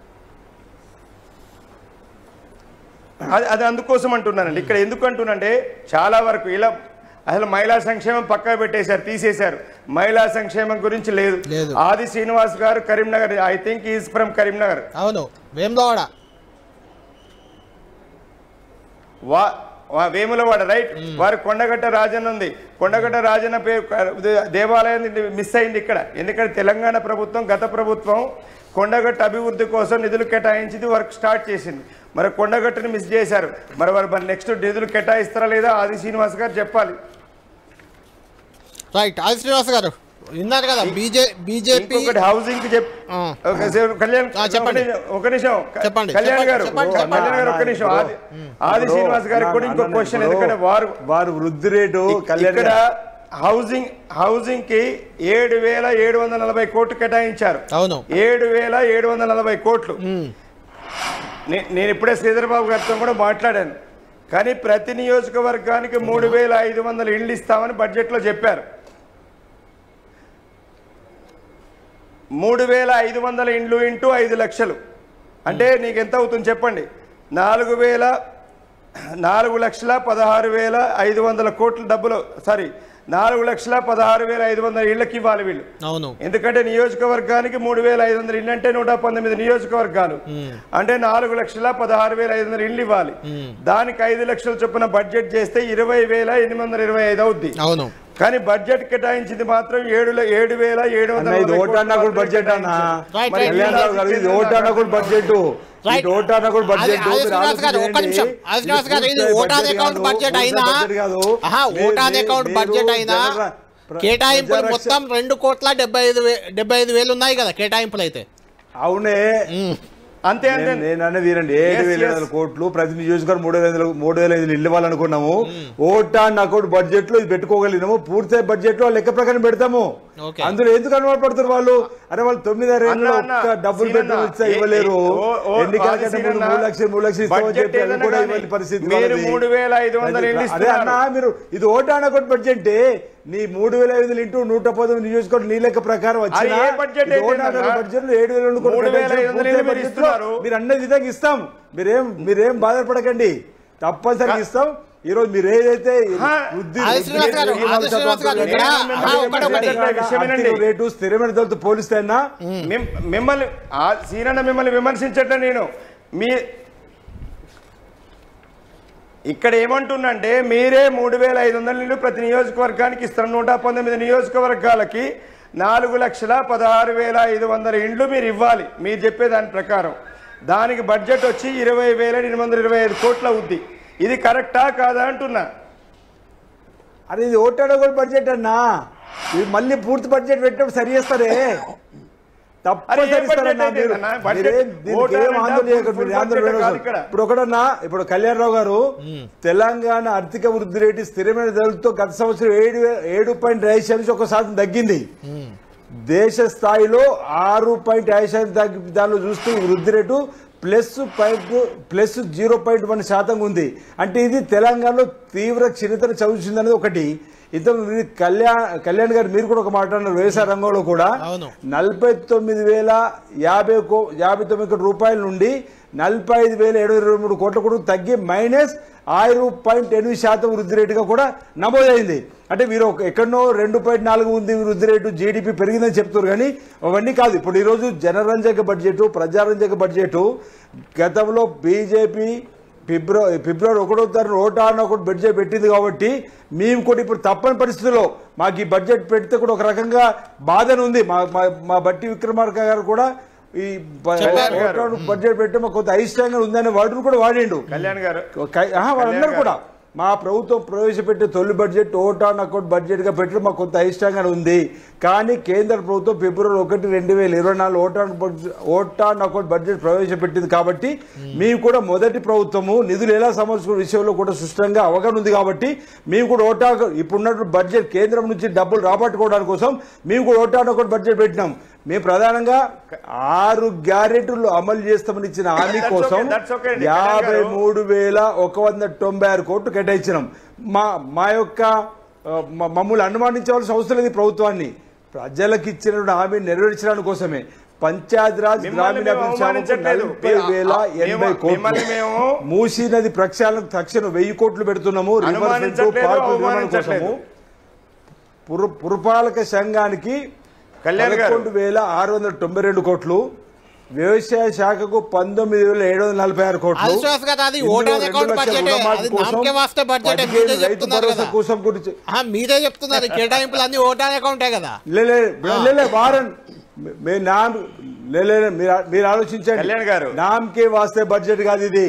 అది అది అందుకోసం అంటున్నానండి ఇక్కడ ఎందుకు అంటున్నానంటే చాలా వరకు ఇలా అసలు మహిళా సంక్షేమం పక్కా పెట్టేశారు తీసేశారు మహిళా సంక్షేమం గురించి లేదు లేదు. ఆది శ్రీనివాస్ గారు Karimnagar I think is from Karimnagar అవును వేములవాడ వా వా- వేములవాడ రైట్ వారి కొండగట్ట రాజన్న ఉంది కొండగట్ట రాజన్న పేరు దేవాలయం మిస్ అయింది ఇక్కడ ఎందుకంటే తెలంగాణ ప్రభుత్వం గత ప్రభుత్వం కొండగట్ట అభివృద్ధి కోసం నిధులు కేటాయించింది వర్క్ స్టార్ట్ చేసింది మరి కొండగట్టని మిస్ చేశారు మరి వారు మరి నెక్స్ట్ నిధులు కేటాయిస్తారా లేదా ఆది శ్రీనివాస్ గారు చెప్పాలి రైట్ ఆది శ్రీనివాస్ గారు విన్నారు కదా బీజే బీజేపీ ఇంకొకటి హౌసింగ్ కి చెప్ ఆ. ఓకే, సార్, కళ్యాణ్ ఆ, చెప్పండి. ఒక నిమిషం, ఒక నిమిషం చెప్పండి, కళ్యాణ్ చెప్పండి, గారు చెప్పండి, కళ్యాణ్ చెప్పండి. గారు ఒక నిమిషం ఆది ఆది ఇప్పుడు శ్రీనివాస్ గారికి కూడా ఇంకో అన్న, క్వశ్చన్ ఇప్పుడు ఎందుకంటే వారు వారు వృద్ధి రేటు కళ్యాణ్ ఇక్కడ గారు- హౌసింగ్ హౌసింగ్ కి ఏడు వేల ఏడు వందల నలభై కోట్లు కేటాయించారు అవును ఏడు వేల ఏడు వందల నలభై కోట్లు ఉమ్. నే- నేను ఇప్పుడే శ్రీధర్ బాబు గారితో కూడా మాట్లాడాను కానీ ప్రతి నియోజకవర్గానికి మూడు వేల ఐదు వందల ఇళ్ళు ఇస్తామని బడ్జెట్లో చెప్పారు మూడు వేల ఐదు వందల ఇండ్లు ఇంటూ ఐదు లక్షలు అంటే నీకు ఎంత అవుతుంది చెప్పండి నాలుగు వేల నాలుగు లక్షల పదహారు వేల ఐదు వందల కోట్ల డబ్బులు సారీ నాలుగు లక్షల పదహారు వేల ఐదు వందల ఇళ్ళకి ఇవ్వాలి వీళ్ళు అవును ఎందుకంటే నియోజకవర్గానికి మూడు వేల ఐదు వందల ఇళ్ళు అంటే నూట పంతొమ్మిది నియోజకవర్గాలు అంటే నాలుగు లక్షల పదహారు వేల ఐదు వందల ఇళ్ళు ఇవ్వాలి దానికి ఐదు లక్షల చొప్పున బడ్జెట్ చేస్తే ఇరవై వేల ఎనిమిది వందల ఇరవై ఐదు అవుద్ది అవును కానీ బడ్జెట్ కేటాయించింది మాత్రం ఏడు ల- ఏడు వేల ఏడు అన్న వందల ఇది నలభై ఓటాన్న కోట్లు కూడా బడ్జెట్ అన్న Right, మరి right. కళ్యాణ్ రావు గారు ఇది ఓటాన్న కూడా బడ్జెట్ Right. ఇది ఓటాన్న కూడా అది- బడ్జెట్ అది శ్రీనివాస్ గారు, ఒక్క నిమిషం. అది శ్రీనివాస్ గారు, ఇది ఓటాన్ అకౌంట్ బడ్జెట్ అయినా ఆహా, ఓటాన్ అకౌంట్ బడ్జెట్ అయినా కేటాయింపులు మొత్తం రెండు కోట్ల డెబ్బై ఐదు వే డెబ్బై ఐదు వేలు ఉన్నాయి కదా కేటాయింపులు అయితే అవునే అంతే అంతే నేను- నేను అనేది వినండి ఏడు Yes, వేల ఐదు yes. వందల కోట్లు ప్రతి నియోజకవర్గం మూడు వేల ఐదు వందల- మూడు వేల ఐదు ఇల్లు ఇవ్వాలనుకున్నాము ఓటాన్ అకౌంట్ బడ్జెట్ లో ఇది పెట్టుకోగలిగినాము పూర్తి బడ్జెట్ లో లెక్క ప్రకారం పెడతాము Okay. అందులో ఎందుకు అనుమాన పడుతారు వాళ్ళు అరే వాళ్ళు తొమ్మిది అన్న, రేళ్ళు అన్న, ఒక్క డబ్బులు సీనన్న, పెట్టి ఇస్తే ఏ- ఇవ్వలేరు ఏ- ఓ- ఓ- ఎన్నికల ఆది కంటే ముందు సీనన్న, మూడు లక్షలు మూడు లక్షలు ఇస్తామని బడ్జెట్ చెప్పి అది ఏదన్నా కూడా కానీ ఇవ్వని పరిస్థితి మీరు వాళ్ళది. మూడు వేల ఐదు వందల ఇళ్ళు అదే అన్న ఇస్తున్నారు. మీరు ఇది ఓటాన్ అకౌంట్ బడ్జెట్ నీ మూడు వేల ఐదు వందలు ఇంటూ నూట పదవి నియోజకవర్గం నీ లెక్క ప్రకారం వచ్చిన అది ఏ బడ్జెట్ అయితే ఏంటన్నా? బడ్జెట్ లో ఏడు వేల రెండు కోట్లు మూడు వేల కేటాయించారు. ఐదు వందలు పూర్తి మీరు బడ్జెట్ లో ఇస్తున్నారు. మీరు అన్న విధంగా ఇస్తాం మీరేం మీరేం బాధపడకండి తప్పనిసరిగా ఇస్తాం ఈ రోజు మీరు ఏదైతే హా. వృద్ధి ఆది శ్రీనివాస్ గారు, ఆది శ్రీనివాస్ గారు, ఇక్కడ, నేను ఆ, ఒకటి ఒకటి. విషయం వినండి. ఆర్థిక రేటు స్థిరమైన ధరలతో పోలిస్తే అన్నా మిమ్- మిమ్మల్ని ఆ సీనన్న మిమ్మల్ని విమర్శించట్లే నేను మీ ఇక్కడ ఏమంటున్నంటే మీరే మూడు వేల ఐదు వందల నీళ్ళు ప్రతి నియోజకవర్గానికి ఇస్తారు నూట పంతొమ్మిది నియోజకవర్గాలకి నాలుగు లక్షల పదహారు వేల ఐదు వందల ఇండ్లు మీరు ఇవ్వాలి మీరు చెప్పే దాని ప్రకారం దానికి బడ్జెట్ వచ్చి ఇరవై వేల ఎనిమిది వందల ఇరవై ఐదు కోట్ల అవుద్ది ఇది కరెక్టా కాదా అంటున్నా అరే ఇది ఓటాన్ అకౌంట్ బడ్జెట్ అన్నా ఇది మళ్ళీ పూర్తి బడ్జెట్ పెట్టినప్పుడు సరి చేస్తారే అరే ఏ తప్పనిసరి ఇస్తారన్నా బడ్జెట్ అయితే మీరు. ఏంటన్నా? బడ్జెట్ మీరేం దీనికి ఓటాన్ ఏం అంటే ఆందోళన చేయకండి. ఫుల్ మీరు ఆందోళన బడ్జెట్ కాదు చేయకండి. ఇక్కడ. ఇప్పుడు ఒకటన్నా ఇప్పుడు కళ్యాణరావు గారు తెలంగాణ ఆర్థిక వృద్ధి రేటు స్థిరమైన ధరలతో గత సంవత్సరం ఏడు వే- ఏడు పాయింట్ ఐదు శాతం ఒక శాతం తగ్గింది దేశ స్థాయిలో ఆరు పాయింట్ ఐదు శాతం తగ్గి దానిలో చూస్తే ఈ వృద్ధి rate plus point plus zero point one శాతం ఉంది అంటే ఇది తెలంగాణలో తీవ్ర క్షీణతను చదువుతుంది అనేది ఒకటి ఇంత కళ్యాణ్ కళ్యాణ్ గారు మీరు కూడా ఒక మాట అన్నారు వ్యవసాయ రంగంలో కూడా అవును. నలభై తొమ్మిది వేల యాభై కో- యాభై తొమ్మిది కోట్ల రూపాయల నుండి నలభై ఐదు వేల ఏడు ఇరవై మూడు కోట్ల కూడా తగ్గి మైనస్ ఆరు పాయింట్ ఎనిమిది శాతం వృద్ధి రేటుగా కూడా నమోదైంది అంటే మీరు ఒక ఎక్కడనో రెండు పాయింట్ నాలుగు ఉంది వృద్ధి రేటు జీడిపి పెరిగిందని చెప్తారు కానీ అవన్నీ కాదు ఇప్పుడు ఈరోజు జనరంజక బడ్జెట్ ప్రజారంజక బడ్జెట్ గతంలో బీజేపీ ఫిబ్రవరి ఫిబ్రవరి ఒకటో తారీఖు ఓటా అని ఒకటి బడ్జెట్ పెట్టింది కాబట్టి మేము కూడా ఇప్పుడు తప్పని పరిస్థితుల్లో మాకు ఈ బడ్జెట్ పెడితే కూడా ఒక రకంగా బాధన ఉంది మా మా- మా బట్టి విక్రమార్క గారు కూడా ఈ బ- చెప్పారు. ఓటా బడ్జెట్ పెట్టి మాకు కొంత అయిష్టంగా ఉందనే వర్డ్ను కూడా వాడిండు కళ్యాణ్ గారు కై- ఆహా, వాళ్ళందరూ కళ్యాణ్ కూడా మా ప్రభుత్వం ప్రవేశపెట్టే తొలి budget vote on account budget గా పెట్టడం మాకు కొంత అయిష్టంగా ఉంది కానీ కేంద్ర ప్రభుత్వం ఫిబ్రవరి ఒకటి రెండు వేల ఇరవై నాలుగు vote on budget vote on account budget ప్రవేశపెట్టింది కాబట్టి మేము కూడా మొదటి ప్రభుత్వము నిధులు ఎలా సమర్చుకునే విషయంలో కూడా సుష్టంగా అవగాహన ఉంది కాబట్టి మేము కూడా ఓటా ఇప్పుడున్నటువంటి బడ్జెట్ కేంద్రం నుంచి డబ్బులు రాబట్టుకోవడానికి కోసం మేము కూడా ఓటా ఆన్ అకౌంట్ బడ్జెట్ పెట్టినాం మేము ప్రధానంగా ఆరు గ్యారెంటీలు అమలు చేస్తామని ఇచ్చిన హామీ That's కోసం okay, that's okay అండి. యాభై కళ్యాణ్ గారు. మూడు వేల ఒక వంద తొంభై ఆరు కోట్లు కేటాయించినాం మా మా యొక్క ఆ, మ- మమ్మల్ని అనుమానించవలసిన అవసరం లేదు ఈ ప్రభుత్వాన్ని ప్రజలకు ఇచ్చిన హామీ నెరవేర్చడానికి కోసమే పంచాయతీరాజ్ మిమ్మల్ని గ్రామీణ మేము అభివృద్ధి శాఖకు అవమానించట్లేదు. నలభై వేల మేము- ఎనభై మిమ్మల్ని కోట్లు మేము మూసీ నది ప్రక్షాళనకు తక్షణం వెయ్యి కోట్లు పెడుతున్నాము రివర్ ఫ్రంట్ అనుమానించట్లేదు, పార్కు నిర్మాణం అవమానించట్లేదు. కోసము పుర- పురపాలక సంఘానికి కళ్యాణ్ గారు. పదకొండు వేల ఆరు వందల తొంభై రెండు కోట్లు వ్యవసాయ శాఖకు పంతొమ్మిది వేల ఏడు వందల నలభై ఆరు కోట్లు అవిశ్వాస్ కదా, అది ఇందులో ఓటాన్ రెండు అకౌంట్ లక్షల బడ్జెటే. రుణమాఫీ అది కోసం, నామకే వాస్తే బడ్జెటే. పదిహేను మీరే రైతు చెప్తున్నారు భరోసా కదా. కోసం గురించి ఆ, మీరే చెప్తున్నారు ఈ కేటాయింపులు అన్ని ఓటాన్ అకౌంటే కదా లే, లే, లే, లే, వారన్ మే- మే నామ్ లే, లే, లే, మీరు మీరు ఆలోచించండి కళ్యాణ్ గారు. నామకే వాస్తే బడ్జెట్ కాదు ఇది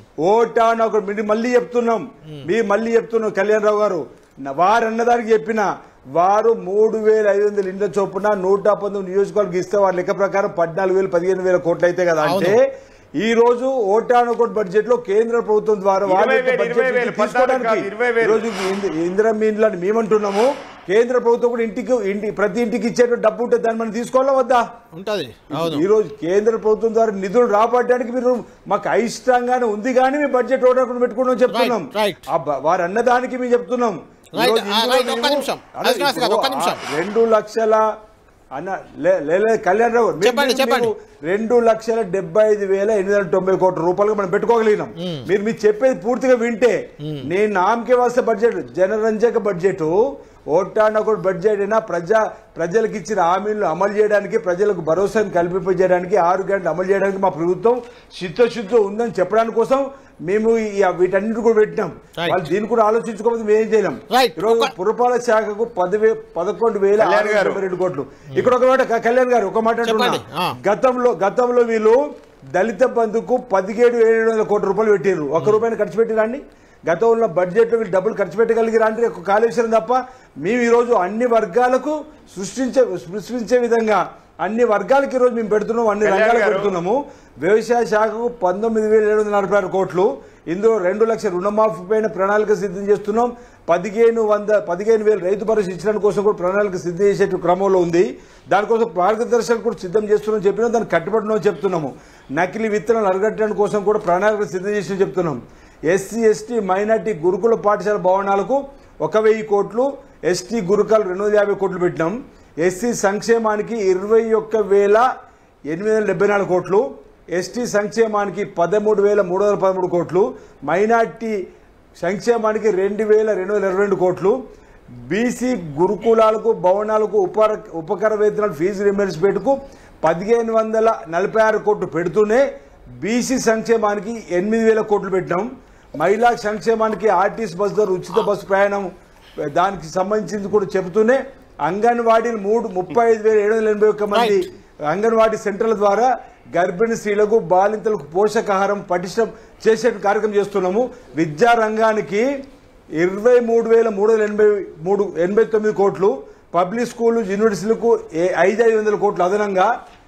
ఓటా అని ఒక మీరు మళ్ళీ చెప్తున్నాం మీరు మళ్ళీ చెప్తున్నాం కళ్యాణ్ రావు గారు నా- వారు అన్నదానికి చెప్పిన వారు మూడు వేల ఐదు వందల ఇండ్ల చొప్పున నూట పంతొమ్మిది నియోజకవర్గం ఇస్తే వారి లెక్క ప్రకారం పద్నాలుగు వేలు పదిహేను వేల కోట్లు అయితే కదా అంటే ఈ రోజు ఓటానుకోట్ బడ్జెట్ లో కేంద్ర ప్రభుత్వం ద్వారా వాళ్ళ ఇరవై యొక్క వేలు, బడ్జెట్ ఇరవై వేలు, నుంచి తీసుకోవడానికి పద్నాలుగు కాదు, ఇరవై వేలు. ఈరోజు ఇంద- ఇందిరమ్మ ఇండ్లని మేమంటున్నాము కేంద్ర ప్రభుత్వం కూడా ఇంటికి ఇంటి ప్రతి ఇంటికి ఇచ్చేటువంటి డబ్బు ఉంటే దాన్ని మనం తీసుకోవాలా వద్దా ఉంటది అవును ఈ రోజు కేంద్ర ప్రభుత్వం ద్వారా నిధులు రాబట్టడానికి మీరు మాకు అయిష్టంగానే ఉంది కానీ మీ బడ్జెట్ ఓడకుండా పెట్టుకున్నాం చెప్తున్నాం Right, right. ఆ బ- వారు అన్నదానికి మేము చెప్తున్నాం ఈ Right, రోజు ఆ, ఇందులో right, ఒక్క మేము- నిమిషం. అన్న, అవిశ్వాస్ గారు, ఒక్క ఇప్పుడు నిమిషం. ఆ రెండు లక్షల అన్న లే లే, లే, కళ్యాణ్ రావు మీరు- చెప్పండి, మీరు- చెప్పండి. మీరు రెండు లక్షల డెబ్బై ఐదు వేల ఎనిమిది వందల తొంభై కోట్ల రూపాయలు మనం పెట్టుకోగలిగినాం మీరు మీరు చెప్పేది పూర్తిగా వింటే నేను నామకే వస్తే బడ్జెట్ జనరంజక బడ్జెట్ ఓటానొకటి బడ్జెట్ అయినా ప్రజా ప్రజలకు ఇచ్చిన హామీలను అమలు చేయడానికి ప్రజలకు భరోసాను కల్పింపజేయడానికి ఆరు గంటలు అమలు చేయడానికి మా ప్రభుత్వం చిత్తశుద్ధి ఉందని చెప్పడానికి కోసం మేము ఈ వీటన్నిటి కూడా పెట్టినాం Right. వాళ్ళు దీన్ని కూడా ఆలోచించుకోకపోతే మేము ఏం చేయలేం Right. ఈరోజు ఒక- పురపాలక శాఖకు పదివే పదకొండు వేల కళ్యాణ్ ఆరు వందల గారు. తొంభై రెండు కోట్లు ఇక్కడ ఒక మాట క- కళ్యాణ్ గారు ఒక మాట అంటున్నా చెప్పండి. ఆ. గతంలో గతంలో వీళ్ళు దళిత బంధుకు పదిహేడు ఏడు వందల కోట్ల రూపాయలు పెట్టారు ఒక్క రూపాయలు ఖర్చు పెట్టిరండి గతంలో బడ్జెట్ లో వీళ్ళు డబ్బులు ఖర్చు పెట్టగలిగిరా అంటే ఒక కాళేశ్వరం తప్ప మేము ఈరోజు అన్ని వర్గాలకు సృష్టించే సృష్టించే విధంగా అన్ని వర్గాలకు ఈరోజు మేము పెడుతున్నాం అన్ని కళ్యాణ్ రంగాలకు గారు. పెడుతున్నాము వ్యవసాయ శాఖకు పంతొమ్మిది వేల ఏడు వందల నలభై ఆరు కోట్లు ఇందులో రెండు లక్షల రుణమాఫీ పైన ప్రణాళిక సిద్ధం చేస్తున్నాం పదిహేను వంద పదిహేను వేల రైతు భరోసా ఇచ్చడానికి కోసం కూడా ప్రణాళిక సిద్ధం చేసే క్రమంలో ఉంది దానికోసం మార్గదర్శకం కూడా సిద్ధం చేస్తున్నాం చెప్పినాం దాన్ని కట్టుబడినాం చెప్తున్నాము నకిలీ విత్తనాలు అరగట్టడానికి కోసం కూడా ప్రణాళిక సిద్ధం చేసిన చెప్తున్నాం ఎస్సీ ఎస్టీ మైనార్టీ గురుకుల పాఠశాల భవనాలకు ఒక వెయ్యి కోట్లు ఎస్టీ గురుకులు రెండు వందల యాభై కోట్లు పెట్టినాం ఎస్సీ సంక్షేమానికి ఇరవై ఒక్క వేల ఎనిమిది వందల డెబ్బై నాలుగు కోట్లు ఎస్టీ సంక్షేమానికి పదమూడు వేల మూడు వందల పదమూడు కోట్లు మైనార్టీ సంక్షేమానికి రెండు వేల రెండు వందల ఇరవై రెండు కోట్లు బీసీ గురుకులాలకు భవనాలకు ఉపర ఉపకర వేతనాలు ఫీజు రింబర్స్మెంట్కు పదిహేను వందల నలభై ఆరు కోట్లు పెడుతూనే బీసీ సంక్షేమానికి ఎనిమిది వేల కోట్లు పెట్టినాం మహిళా సంక్షేమానికి ఆర్టీసీ బస్ ద్వారా ఉచిత బస్సు ప్రయాణం దానికి సంబంధించింది కూడా చెబుతూనే అంగన్వాడీ మూడు ముప్పై ఐదు వేల ఏడు వందల ఎనభై ఒక్క మంది అంగన్వాడీ సెంటర్ల ద్వారా గర్భిణీ స్త్రీలకు బాలింతలకు పోషకాహారం పటిష్టం చేసే కార్యక్రమం చేస్తున్నాము విద్యా రంగానికి ఇరవై మూడు వేల మూడు వందల ఎనభై మూడు ఎనభై తొమ్మిది కోట్లు పబ్లిక్ స్కూల్ యూనివర్సిటీలకు ఏ- ఐదు ఐదు వందల కోట్లు అదనంగా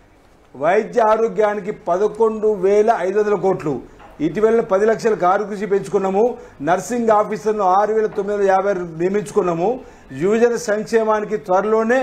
వైద్య ఆరోగ్యానికి పదకొండు వేల ఐదు వందల కోట్లు ఇటీవల పది లక్షలకు ఆరోగ్యశ్రీ పెంచుకున్నాము నర్సింగ్ ఆఫీసర్ను ఆరు వేల తొమ్మిది వందల యాభై నియమించుకున్నాము యువజన సంక్షేమానికి త్వరలోనే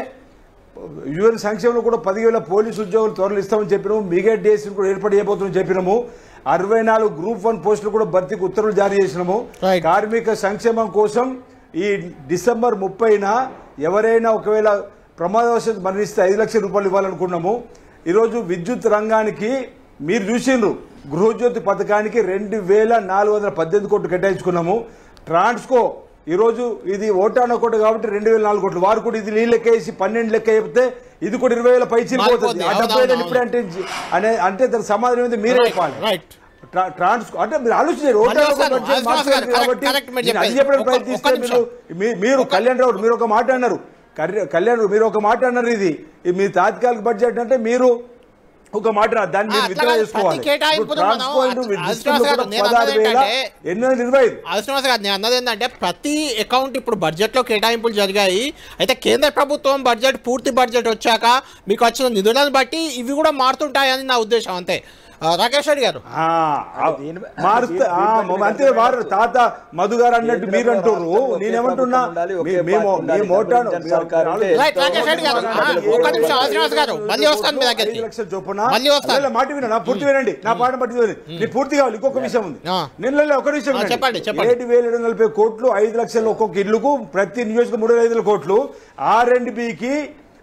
యువన సంక్షేమంలో కూడా పదివేల పోలీసు ఉద్యోగులు త్వరలో ఇస్తామని చెప్పినాము మిగతా డేస్ని కూడా ఏర్పాటు చేయబోతున్నామని చెప్పినాము అరవై నాలుగు గ్రూప్ వన్ పోస్టులు కూడా భర్తీకి ఉత్తర్వులు జారీ చేసినాము Right. కార్మిక సంక్షేమం కోసం ఈ డిసెంబర్ ముప్పైన ఎవరైనా ఒకవేళ ప్రమాదవశాత్తు మరణిస్తే ఐదు లక్షల రూపాయలు ఇవ్వాలనుకున్నాము ఈరోజు విద్యుత్ రంగానికి మీరు చూసిండ్రు గృహజ్యోతి పథకానికి రెండు వేల నాలుగు వందల పద్దెనిమిది కోట్లు కేటాయించుకున్నాము ట్రాన్స్కో ఈరోజు ఇది ఓటాన కోట కాబట్టి రెండు వేల నాలుగు కోట్లు వారు కూడా ఇది నీళ్ళు లెక్క వేసి పన్నెండు లెక్క చెప్తే ఇది కూడా ఇరవై వేల పైచీలు పోతుంది మారిపోతుంది. ఆ డెబ్బై అవునవును, ఏళ్ళు ఇప్పుడే అంటే అనే అంటే దానికి సమాధానం ఏంది మీరే చెప్పాలి రైట్ ట్రా- ట్రాన్స్ అంటే మీరు ఆలోచించారు మళ్ళీ వస్తాను. అది వస్తాను. కరెక్ట్, కాబట్టి కరెక్ట్ మీరు నేను అది చెప్పేది. చెప్పడానికి ఒక్క- ప్రయత్నిస్తే ఒక్క మీరు మీ- మీరు కళ్యాణ్ రావు మీరు ఒక మాట అన్నారు కర్య- కళ్యాణ్ రావు, మీరు ఒక మాట అన్నారు ఇది ఇది మీ తాత్కాలిక బడ్జెట్ అంటే మీరు ఒక మాట అన్నారు. దాన్ని మీరు అట్లా విత్డ్రా కాదు. చేసుకోవాలి ప్రతి కేటాయింపును ఇప్పుడు మనం ట్రాన్స్పోర్ట్ అది- విత్ అది డిస్ట్రిక్ట్ కాదు. కూడా నేను పదహారు అన్నది వేల ఏంటంటే ఎనిమిది వందల ఇరవై ఐదు అవసరం కాదు నేను అన్నది ఏంటంటే ప్రతి అకౌంట్ ఇప్పుడు బడ్జెట్లో కేటాయింపులు జరిగాయి అయితే కేంద్ర ప్రభుత్వం బడ్జెట్ పూర్తి బడ్జెట్ వచ్చాక మీకు వచ్చిన నిధులను బట్టి ఇవి కూడా మారుతుంటాయని నా ఉద్దేశం అంతే ఆ, రాకేష్ రెడ్డి గారు ఆ, ఆ, దీని- మారుస్తే ఆ, దీని- అంతే వారు తాత మధు గారు అన్నట్టు కేంద్రంలో మీరు అంటున్నారు రాష్ట్రంలో ఒకే నేనేమంటున్నా ప్రభుత్వం ఉండాలి, ఒకే మీ- మేము పార్టీ ఉండాలి, మీ మోటార్ డబుల్ ఇంజన్ సర్కార్ ఉంటే రైట్ రాకేష్ రెడ్డి గారు ఆ, ఒక్క నిమిషం శ్రీనివాస్ గారు మళ్ళీ వస్తాను మీ దగ్గరికి ఐదు లక్షల చొప్పున మళ్ళీ వస్తాను. అదే మాట వినా పూర్తి వినండి నా పాట పట్టి వినండి. నీ పూర్తి కావాలి ఇంకొక విషయం ఉంది ఆ. నిన్న ఒక విషయం ఆ, వినండి. చెప్పండి, చెప్పండి. ఏడు వేల ఏడు వందల నలభై కోట్లు ఐదు లక్షల ఒక్కొక్క ఇల్లుకు ప్రతి నియోజక మూడు వేల ఐదు వందల కోట్లు ఆర్ అండ్ బికి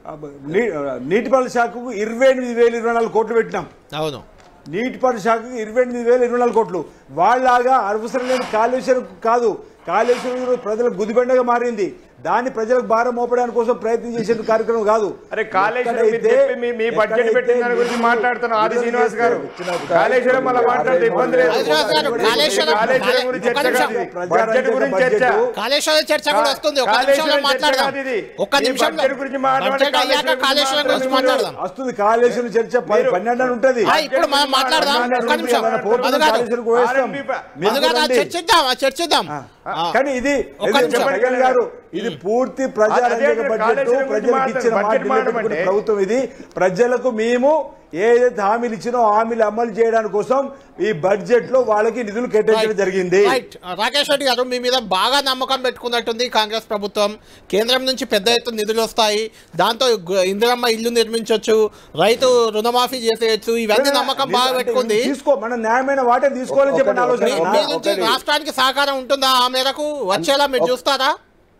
నీటిపారుదల శాఖకు ఇరవై ఎనిమిది వేల ఇరవై నాలుగు కోట్లు పెట్టినాం అవును నీటిపారుదల శాఖకు ఇరవై ఎనిమిది వేల ఇరవై నాలుగు కోట్లు వాళ్ళలాగా అవసరం లేని కాళేశ్వరం కాదు కాళేశ్వరం ఈరోజు ప్రజలకు గుదిబండగా మారింది దాన్ని ప్రజలకు భారం మోపడానికి కోసం ప్రయత్నం చేసే కార్యక్రమం కాదు అరే కాళేశ్వరం మీరు ఎక్కడైతే- చెప్పి మీ- మీ బడ్జెట్ ఎక్కడైతే పెట్టిన దాని గురించి నిధులు మాట్లాడుతున్నాం ఆది శ్రీనివాస్ గారు ఇచ్చిన- కాళేశ్వరం మళ్ళీ మాట్లాడితే ఇబ్బంది లేదు ఆది శ్రీనివాస్ గారు, కాళేశ్వరం- కాళేశ్వరం గురించి ఒక్క చర్చ నిమిషం. కాదు ఇది. ప్రజారంజక బడ్జెట్ గురించి చర్చ బడ్జెట్ కాళేశ్వరం చర్చ కూడా వస్తుంది ఒక్క కాళేశ్వరం నిమిషంలో చర్చ మాట్లాడదాం కాదు ఇది. ఒక్క ఈ నిమిషంలో బడ్జెట్ గురించి మాట్లాడండి, బడ్జెట్ అయ్యాక కాళేశ్వరం కాళేశ్వరం గురించి గురించి మాట్లాడదాం వస్తుంది కాళేశ్వరం చర్చ పది మీరు- పన్నెండు అని ఉంటది ఆ, ఇప్పుడు మనం మాట్లాడదాం ఒక్క నిమిషం మధు గారు కాళేశ్వరంకు వేస్తాం. RMB మీరు మధు గారు ఆ చూడండి. చర్చిద్దాం ఆ చర్చిద్దాం ఆ. కానీ ఇది ఒక్క ఇది నిమిషం. జగన్ గారు ఇది పూర్తి ప్రజారంజక అదే బడ్జెట్ కాళేశ్వరం గురించి ప్రజలకు ఇచ్చిన మాట్లాడు. బడ్జెట్ మాట మాట్లాడమంటే. నిలబెట్టుకునే ప్రభుత్వం ఇది ప్రజలకు మేము ఏదైతే హామీలు ఇచ్చినో ఆ హామీలు అమలు చేయడానికి కోసం ఈ బడ్జెట్ లో వాళ్ళకి నిధులు కేటాయించడం జరిగింది రైట్ రాకేష్ రెడ్డి గారు మీ మీద బాగా నమ్మకం పెట్టుకున్నట్టుంది కాంగ్రెస్ ప్రభుత్వం కేంద్రం నుంచి పెద్ద ఎత్తున నిధులు వస్తాయి దాంతో గు- ఇందిరమ్మ ఇల్లు నిర్మించవచ్చు రైతు రుణమాఫీ చేసేయచ్చు ఇవన్నీ నమ్మకం బాగా అంటే పెట్టుకుంది తీసుకో మనం న్యాయమైన వాటే తీసుకోవాలని చెప్పిన ఒకటి- మీ ఆలోచన మీ ఒకటి- నుంచి రాష్ట్రానికి సహకారం ఉంటుందా ఆ మేరకు వచ్చేలా మీరు చూస్తారా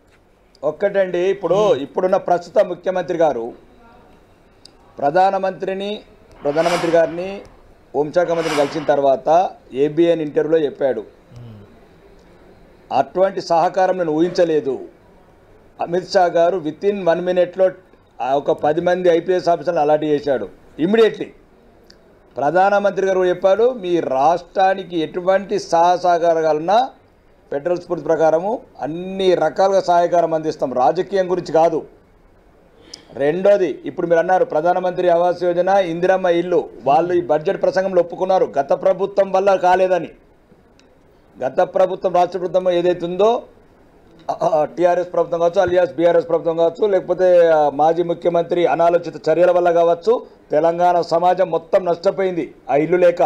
ఒక్కటండి ఇప్పుడు ఇప్పుడున్న ప్రస్తుత ముఖ్యమంత్రి గారు ప్రధానమంత్రిని ప్రధానమంత్రి గారిని హోంశాఖ మంత్రిని కలిసిన తర్వాత ఏబిఎన్ ఇంటర్వ్యూలో చెప్పాడు అటువంటి సహకారం నేను ఊహించలేదు అమిత్ షా గారు విత్ ఇన్ వన్ మినిట్లో ఒక పది మంది ఐపీఎస్ ఆఫీసర్లు అలాట్ చేశాడు ఇమ్మీడియట్లీ ప్రధానమంత్రి గారు కూడా చెప్పాడు మీ రాష్ట్రానికి ఎటువంటి సహసహకారాలున్నా ఫెడరల్ స్ఫూర్తి ప్రకారము అన్ని రకాలుగా సహాయకారం అందిస్తాం రాజకీయం గురించి కాదు రెండోది ఇప్పుడు మీరు అన్నారు ప్రధానమంత్రి ఆవాస్ యోజన ఇందిరమ్మ ఇల్లు వాళ్ళు ఈ బడ్జెట్ ప్రసంగంలో ఒప్పుకున్నారు గత ప్రభుత్వం వల్ల కాలేదని గత ప్రభుత్వం రాష్ట్ర ప్రభుత్వం ఏదైతే ఉందో టీఆర్ఎస్ ప్రభుత్వం కావచ్చు అలియాస్ బీఆర్ఎస్ ప్రభుత్వం కావచ్చు లేకపోతే ఆ, మాజీ ముఖ్యమంత్రి అనాలోచిత చర్యల వల్ల కావచ్చు తెలంగాణ సమాజం మొత్తం నష్టపోయింది ఆ ఇల్లు లేక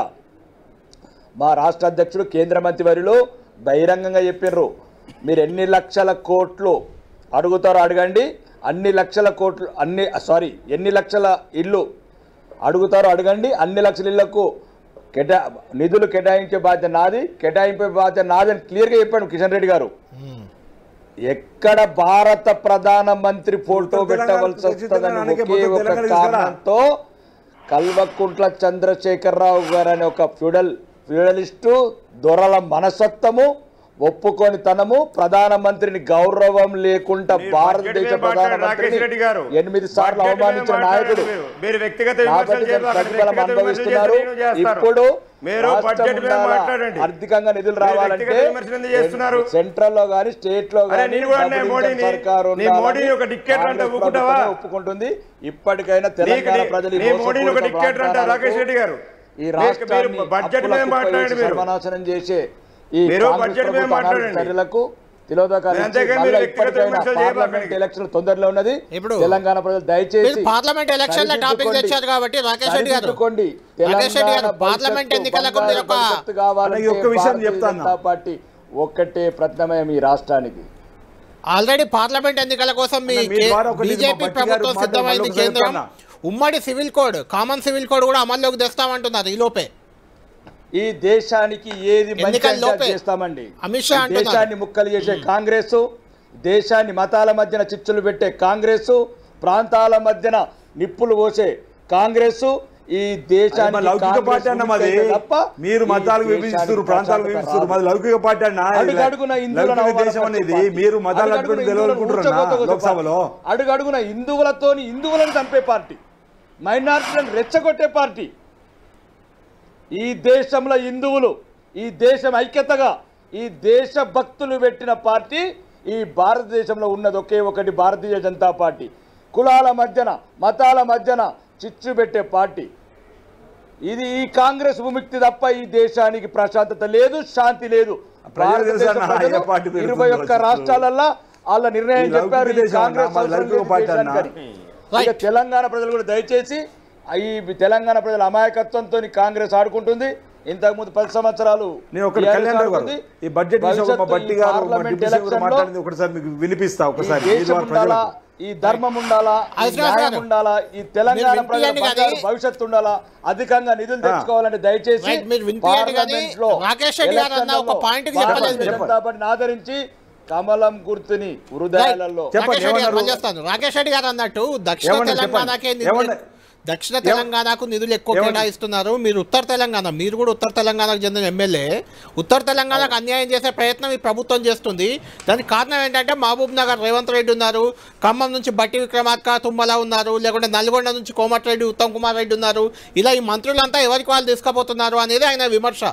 మా రాష్ట్ర అధ్యక్షుడు కేంద్ర మంత్రి వారిలో బహిరంగంగా చెప్పినారు మీరు ఎన్ని లక్షల కోట్లు అడుగుతారో అడగండి అన్ని లక్షల కోట్లు అన్ని సారీ ఎన్ని లక్షల ఇల్లు అడుగుతారో అడగండి అన్ని లక్షల ఇళ్లకు కేటా నిధులు కేటాయించే బాధ్యత నాది కేటాయింపే బాధ్యత నాది అని క్లియర్గా చెప్పాడు కిషన్ రెడ్డి గారు ఎక్కడ భారత ప్రధాన మంత్రి ఫోటో మొత్తం తెలంగాణ పెట్టవలసి వస్తుందని తెలంగాణకే ఒకే మొత్తం ఒక తెలంగాణ తీసుకురా. కారణంతో కల్వకుంట్ల చంద్రశేఖరరావు గారు అనే ఒక ఫ్యూడల్ ఫ్యూడలిస్టు దొరల మనస్తత్వము ఒప్పుకొని తనము ప్రధానమంత్రిని గౌరవం లేకుండా మీరు భారతదేశ బడ్జెట్ మీద మాట్లాడండి, రాకేష్ రెడ్డి గారు. ప్రధానమంత్రిని ఎనిమిది సార్లు బడ్జెట్ మీద అవమానించిన మాట్లాడండి నాయకుడు మీరు. మీరు వ్యక్తిగత కాబట్టి విమర్శలు చేయరు, అక్కడ ప్రతిఫలం వ్యక్తిగత విమర్శలు అనుభవిస్తున్నారు చేస్తారు, నేను చేస్తారు. ఇప్పుడు మీరు రాష్ట్రం బడ్జెట్ మీద ఉండాలా? మాట్లాడండి. ఆర్థికంగా నిధులు మీరు రావాలంటే వ్యక్తిగత విమర్శలు ఎందుకు చేస్తున్నారు? సెంట్రల్ లో గానీ స్టేట్ లో అరే గానీ నేను కూడా అన్నా డబుల్ మోడీని. ఇంజన్ సర్కారు నీ ఉండాలని మోడీని ఒక డిక్టేటర్ అంటే కాంగ్రెస్ ఒప్పుకుంటావా? ప్రభుత్వమే ఒప్పుకుంటుంది ఇప్పటికైనా తెలంగాణ నీకు- ప్రజలు ఈ నీ మోడీని ఒక మోసపూరిత డిక్టేటర్ అంటారు వాగ్దానాలకు రాకేష్ రెడ్డి గారు. ఈ మీరు- రాష్ట్రాన్ని మీరు బడ్జెట్ మీద అప్పుల మాట్లాడండి కుప్ప చేసి మీరు. సర్వనాశనం చేసే ఈ మీరు కాంగ్రెస్ బడ్జెట్ మీద ప్రభుత్వ అనారోగ్య మాట్లాడండి. చర్యలకు తిలోదకాలు నేను ఇచ్చి అంతేగాని మళ్ళా మీరు వ్యక్తిగత ఇప్పటికైనా విమర్శలు పార్లమెంట్ చేయబాకండి. ఎలక్షన్ తొందరలో ఉన్నది ఇప్పుడు తెలంగాణ ప్రజలు దయచేసి మీరు పార్లమెంట్ ఎలక్షన్ టాపిక్ సరిదిద్దుకోండి. తెచ్చారు కాబట్టి రాకేష్ రెడ్డి గారు సరిదిద్దుకోండి. రాకేష్ రెడ్డి గారు తెలంగాణ పార్లమెంట్ భవిష్యత్తు ఎన్నికలకు మీరు ఒక బంగారు భవిష్యత్తు కావాలంటే అలాగే ఒక్క విషయం భారతీయ చెప్తాను. జనతా పార్టీ ఒక్కటే ప్రత్యామ్నాయం ఈ రాష్ట్రానికి ఆల్రెడీ పార్లమెంట్ ఎన్నికల కోసం మీ అన్న, మీ ద్వారా ఒకటి బీజేపీ మా భట్టి ప్రభుత్వం గారు మాట సిద్ధమైంది మళ్ళీ ఒకసారి కేంద్రం చెప్తానా? ఉమ్మడి civil code common civil code కూడా అమల్లోకి తెస్తామంటున్నారు ఈ లోపే ఈ దేశానికి ఏది మంచి ఎన్నికల అంటే అది లోపే చేస్తామండి అమిత్ షా ఈ అంటున్నారు. దేశాన్ని ముక్కలు చేసే కాంగ్రెస్ దేశాన్ని మతాల మధ్యన చిచ్చులు పెట్టే కాంగ్రెస్ ప్రాంతాల మధ్యన నిప్పులు పోసే కాంగ్రెస్ ఈ దేశానికి మరి లౌకిక కాంగ్రెస్ పార్టీ అన్న మాది ఉనికితే తప్ప మీరు ఈ మతాలకు దేశానికి విభజిస్తారు ప్రాంతాలకు ప్రశాంతత విభజిస్తారు రాదు. మాది లౌకిక పార్టీ అన్న అడుగడుగున హిందువులను లౌకిక దేశం అనేది అవమానపరిచే మీరు పార్టీ. మతాలు అడుగడుగున అట్టుకుని హిందువులను గెలవనుకుంటున్నా ఊచకోత కోసే లోక్సభలో పార్టీ. అడుగడుగున హిందువులతోని హిందువులను చంపే పార్టీ మైనార్టీలను రెచ్చగొట్టే పార్టీ ఈ దేశంలో హిందువులు ఈ దేశం ఐక్యతగా ఈ దేశ భక్తులు పెట్టిన పార్టీ ఈ భారతదేశంలో ఉన్నది ఒకే ఒకటి భారతీయ జనతా పార్టీ కులాల మధ్యన మతాల మధ్యన చిచ్చు పెట్టే పార్టీ ఇది ఈ కాంగ్రెస్ విముక్తి తప్ప ఈ దేశానికి ప్రశాంతత లేదు శాంతి లేదు ప్రజలు తెలుసా భారతదేశ అన్న, ప్రజలు ఏ పార్టీ పెరుగుతుందో ఇరవై ఒక్క చిచ్చు. రాష్ట్రాలల్లో వాళ్ళ నిర్ణయం ఈ లౌకిక చెప్పారు ఈ దేశం అన్న, కాంగ్రెస్ మాది అవసరం లౌకిక లేదు పార్టీ అన్న. దేశానికని. ఇక తెలంగాణ ప్రజలు కూడా దయచేసి ఈ తెలంగాణ ప్రజల అమాయకత్వంతో కాంగ్రెస్ ఆడుకుంటుంది ఇంతకుముందు పది సంవత్సరాలు నేను ఒకటి TRS కళ్యాణ్ రావు గారు ఆడుకుంది. ఈ బడ్జెట్ విషయం మా భవిష్యత్తు బట్టి ఈ గారు మా పార్లమెంట్ డిప్యూటీ సీఎం గారు ఎలక్షన్లో మాట్లాడింది ఒకసారి మీకు వినిపిస్తా ఈ ఒకసారి దేశం మీరు ఉండాలా ప్రజలకు ఈ ధర్మం ఉండాలా ఈ అశ్వథ్ న్యాయం గారు. ఉండాలా ఈ తెలంగాణ మీరు ప్రజల వినిపియండి బంగారు కానీ- భవిష్యత్తు ఉండాలా అధికంగా నిధులు తెచ్చుకోవాలంటే దయచేసి రైట్, మీరు వినిపియండి కానీ పార్లమెంట్లో రాకేష్ రెడ్డి గారు అన్న ఒక ఎలక్షన్లలో పాయింట్ కి చెప్పలేదు భారతీయ మీరు. జనతా పార్టీని ఆదరించి కమలం గుర్తుని హృదయాలలో చెప్పండి, రాకేష్ రెడ్డి గారు ఏమన్నారు? పనిచేస్తాను రాకేష్ రెడ్డి గారు అన్నట్టు దక్షిణ ఏమన్నారు తెలంగాణకే చెప్పండి. నిధులు ఏమన్నారు? దక్షిణ తెలంగాణకు నిధులు ఎక్కువ ఏమన్నారు? కేటాయిస్తున్నారు మీరు ఉత్తర తెలంగాణ మీరు కూడా ఉత్తర తెలంగాణకు చెందిన ఎమ్మెల్యే ఉత్తర తెలంగాణకు అన్యాయం చేసే ప్రయత్నం ఈ ప్రభుత్వం చేస్తుంది దానికి కారణం ఏంటంటే మహబూబ్ నగర్ రేవంత్ రెడ్డి ఉన్నారు ఖమ్మం నుంచి బట్టి విక్రమార్క తుమ్మల ఉన్నారు లేకుంటే నల్గొండ నుంచి కోమటిరెడ్డి ఉత్తమ్ కుమార్ రెడ్డి ఉన్నారు ఇలా ఈ మంత్రులంతా ఎవరికి వాళ్ళు తీసుకుపోతున్నారు అనేది ఆయన విమర్శ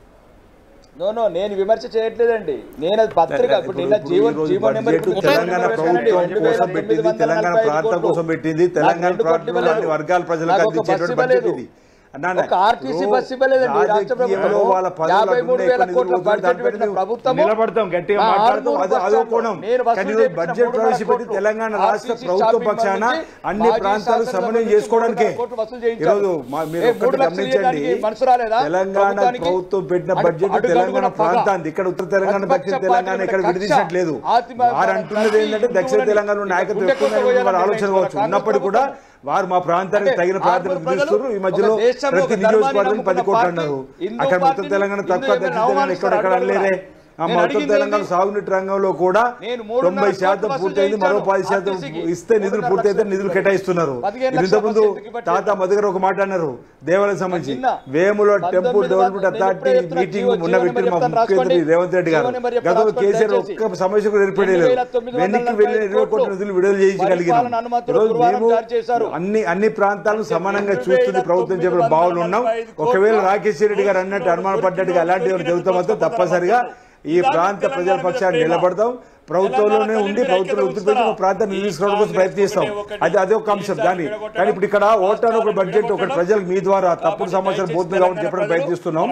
నో నో నేను విమర్శ చేయట్లేదండి నేను అది పత్రిక ఇప్పుడు నిన్న ఇప్పుడు జీవన్ ఈ రోజు జీవన్ నెంబర్ బడ్జెట్ ఇప్పుడు తెలంగాణ రెండు వేల ప్రభుత్వం రెండు వేల కోసం ఎనిమిది పెట్టింది వందల తెలంగాణ నలభై ఐదు ప్రాంతం కోట్లు. కోసం పెట్టింది నాకు తెలంగాణ రెండు కోట్లు ప్రాంతంలో అన్ని ఇవ్వలేదు. వర్గాల ప్రజలకు నాకు ఒక అందించేటువంటి బస్సు బడ్జెట్ ఇవ్వలేదు. ఇది అన్నాను. ఒక ఆర్టీసీ బస్సు ఇవ్వలేదండి ఈ రాష్ట్ర రాజకీయంలో వాళ్ళ ప్రభుత్వం పదవులకు యాభై మూడు ఉండే వేల ఎక్కువ కోట్ల నిధులు బడ్జెట్ దానిపై పెట్టిన మేము ప్రభుత్వం నిలబడతాం గట్టిగా మాట్లాడతాం అదో అదో కోణం కానీ ఈరోజు బడ్జెట్ ప్రవేశపెట్టి తెలంగాణ రాష్ట్ర ప్రభుత్వం పక్షాన అన్ని ప్రాంతాలు సమన్వయం చేసుకోవడానికే ఈరోజు మా- మీరు ఒక్కటి గమనించండి తెలంగాణ ప్రభుత్వం పెట్టిన బడ్జెట్ తెలంగాణ ప్రాంతాన్ని ఇక్కడ ఉత్తర తెలంగాణ దక్షిణ తెలంగాణ ఇక్కడ విడదీసినట్లేదు వారు అంటున్నది ఏంటంటే దక్షిణ తెలంగాణలో నాయకత్వం ఎక్కువ ఉందని వారి ఆలోచన కావచ్చు ఉన్నప్పటికీ కూడా వారు మా ప్రాంతానికి తగిన ప్రాధాన్యత విధిస్తారు ఈ మధ్యలో ప్రతి నియోజకవర్గం పది కోట్లు అన్నారు అక్కడ ఉత్తర తెలంగాణ తక్కువ దక్షిణ తెలంగాణ ఇక్కడ ఎక్కడ అనలేదే ఆ మా ఉత్తర తెలంగాణ సాగునీటి రంగంలో కూడా నేను మూడున్నర తొంభై శాతం కోట్లు వసూలు పూర్తయింది మరో చేయించాను. పది శాతం ఆర్టీసీకి. ఇస్తే నిధులు మూడున్నర పూర్తయితే లక్షలు నిధులు కేటాయిస్తున్నారు పదిహేను ఇది లక్షల ఇంతకుముందు బస్సు ఎందుకు తాత మధుగారు ఒక మాట అన్నారు దేవాలయం సంబంధించి నిన్న వేముల టెంపుల్ పంతొమ్మిది డెవలప్మెంట్ వందల అథారిటీ నేను ఇప్పుడే మీటింగ్ చెప్తున్నా, మొన్న జీవో పెట్టిన మా నెంబర్ ముఖ్యమంత్రి రాసుకోండి. రేవంత్ రెడ్డి గారు జీవో నెంబర్ గతంలో రాసుకోండి కేసీఆర్ దయచేసి. ఒక్క సమస్య కూడా ఏర్పడలేదు 2945 వెనక్కి వెళ్ళి ఇరవై కోట్ల నిధులు విడుదల చేయించగలిగినాం పరిపాలన అనుమతులు ఈరోజు గురువారం మేము జారీ చేశారు. అన్ని అన్ని ప్రాంతాలను సమానంగా చూస్తుంది ప్రభుత్వం చెప్పిన బావులు ఉన్నాం ఒకవేళ రాకేష్ రెడ్డి గారు అన్నట్టు అనుమానం పడ్డట్టుగా అలాంటి ఏమైనా జరుగుతా మాత్రం తప్పనిసరిగా ఈ ప్రాంత ప్రజల పక్షాన్ని నిలబడతాం ప్రభుత్వంలోనే ఉండి ప్రభుత్వం ఉత్తుపెట్టి మా ప్రాంతాన్ని తీసుకోవడం కోసం ప్రయత్నిస్తాం అది అదే ఒక అంశం దాన్ని కానీ ఇప్పుడు ఇక్కడ ఓటాన్ ఒక బడ్జెట్ ఒకటి ప్రజలకు మీ ద్వారా తప్పుడు సమాచారం పోతుంది కాబట్టి చెప్పడం ప్రయత్నిస్తున్నాం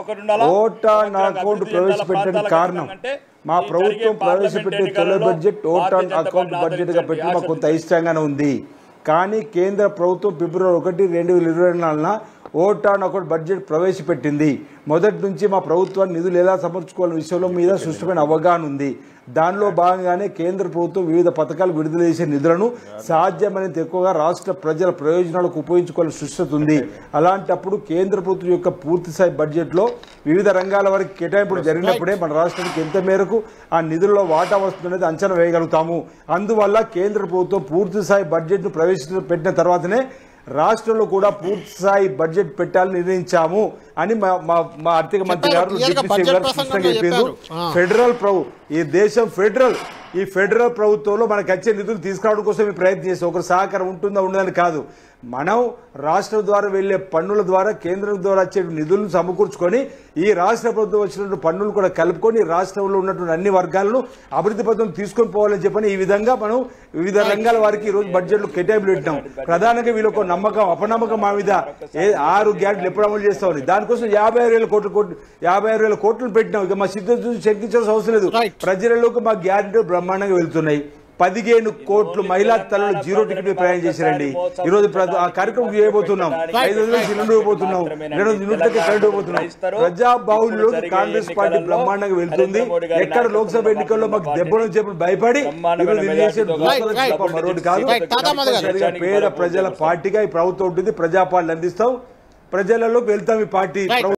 ఓటాన్ అకౌంట్ ప్రవేశపెట్టడానికి కారణం మా ప్రభుత్వం ప్రవేశపెట్టే తొలి బడ్జెట్ ఓటాన్ అకౌంట్ బడ్జెట్ గా పెట్టి మాకు కొంత అయిష్టంగానే ఉంది కానీ కేంద్ర ప్రభుత్వం ఫిబ్రవరి ఒకటి రెండు వేల ఇరవై నాలుగున ఓటాన్ అకౌంట్ బడ్జెట్ ప్రవేశపెట్టింది మొదటి నుంచి మా ప్రభుత్వాన్ని నిధులు ఎలా సమర్చుకోవాలనే విషయంలో మీద సుష్టమైన అవగాహన ఉంది దానిలో భాగంగానే కేంద్ర ప్రభుత్వం వివిధ పథకాలు విడుదల చేసే నిధులను సాధ్యమైనంత ఎక్కువగా రాష్ట్ర ప్రజల ప్రయోజనాలకు ఉపయోగించుకోవాలని సుష్టత ఉంది అలాంటప్పుడు కేంద్ర ప్రభుత్వం యొక్క పూర్తి స్థాయి బడ్జెట్లో వివిధ రంగాల వరకు కేటాయింపులు జరిగినప్పుడే మన రాష్ట్రానికి ఎంత మేరకు ఆ నిధుల్లో వాటా వస్తుందనేది అంచనా వేయగలుగుతాము అందువల్ల కేంద్ర ప్రభుత్వం పూర్తి స్థాయి బడ్జెట్ను ప్రవేశపెట్టిన తర్వాతనే రాష్ట్రంలో కూడా పూర్తి స్థాయి బడ్జెట్ పెట్టాలని నిర్ణయించాము అని మా మా- మా ఆర్థిక మంత్రి గారు చెప్పారు. క్లియర్గా డిప్యూటీ సీఎం గారు బడ్జెట్ స్పష్టంగా ప్రసంగంలో చెప్పిండ్రు చెప్పారు. ఆ. ఫెడరల్ ప్రభు ఈ దేశం ఫెడరల్ ఈ ఫెడరల్ ప్రభుత్వంలో మనకు వచ్చే నిధులు తీసుకురావడం కోసం ఈ ప్రయత్నం చేస్తాం ఒకరి సహకారం ఉంటుందా ఉండదని కాదు మనం రాష్ట్రం ద్వారా వెళ్లే పన్నుల ద్వారా కేంద్రం ద్వారా వచ్చే నిధులను సమకూర్చుకొని ఈ రాష్ట్ర ప్రభుత్వం వచ్చినటువంటి పన్నులు కూడా కలుపుకొని రాష్ట్రంలో ఉన్నటువంటి అన్ని వర్గాలను అభివృద్ధి పథకం తీసుకొని పోవాలని చెప్పని ఈ విధంగా మనం వివిధ రంగాల వారికి ఈ రోజు బడ్జెట్ లో కేటాయింపులు పెట్టినాం ప్రధానంగా వీళ్ళకు నమ్మకం అపనమ్మకం మా మీద ఏ ఆరు గ్యారెంట్లు ఎప్పుడు అమలు చేస్తామని దానికోసం యాభై ఆరు వేల కోట్ల కోట్లు యాభై ఆరు వేల కోట్లు పెట్టినాం ఇక మా సిద్ధం చూసి శంకించాల్సిన అవసరం లేదు Right. ప్రజలలోకి మా గ్యారెంటీ బ్రహ్మాండంగా వెళ్తున్నాయి పదిహేను కోట్లు మహిళా తల్లులు జీరో టికెట్ మీద ప్రయాణం చేశారండి ఈ రోజు ప్ర- ఆ కార్యక్రమం చేయబోతున్నాం ఐదు వందల సిలిండర్ ఇవ్వబోతున్నాం రెండు వందల యూనిట్లకి కరెంట్ ఇవ్వబోతున్నాం ప్రజా బాహుళ్యంలో కాంగ్రెస్ పార్టీ బ్రహ్మాండంగా వెళ్తుంది ఎక్కడ లోక్సభ ఎన్నికల్లో మాకు దెబ్బలు చెప్పి భయపడి ఈరోజు ఇది చేసే దోషాలకు Right, తప్ప మరొకటి కాదు Right, తాతా మధు గారు. తప్పనిసరిగా పేద ప్రజల పార్టీగా ఈ ప్రభుత్వం ఉంటుంది ప్రజాపాలన అందిస్తాం ప్రజలలోకి వెళ్తాం ఈ పార్టీ Right.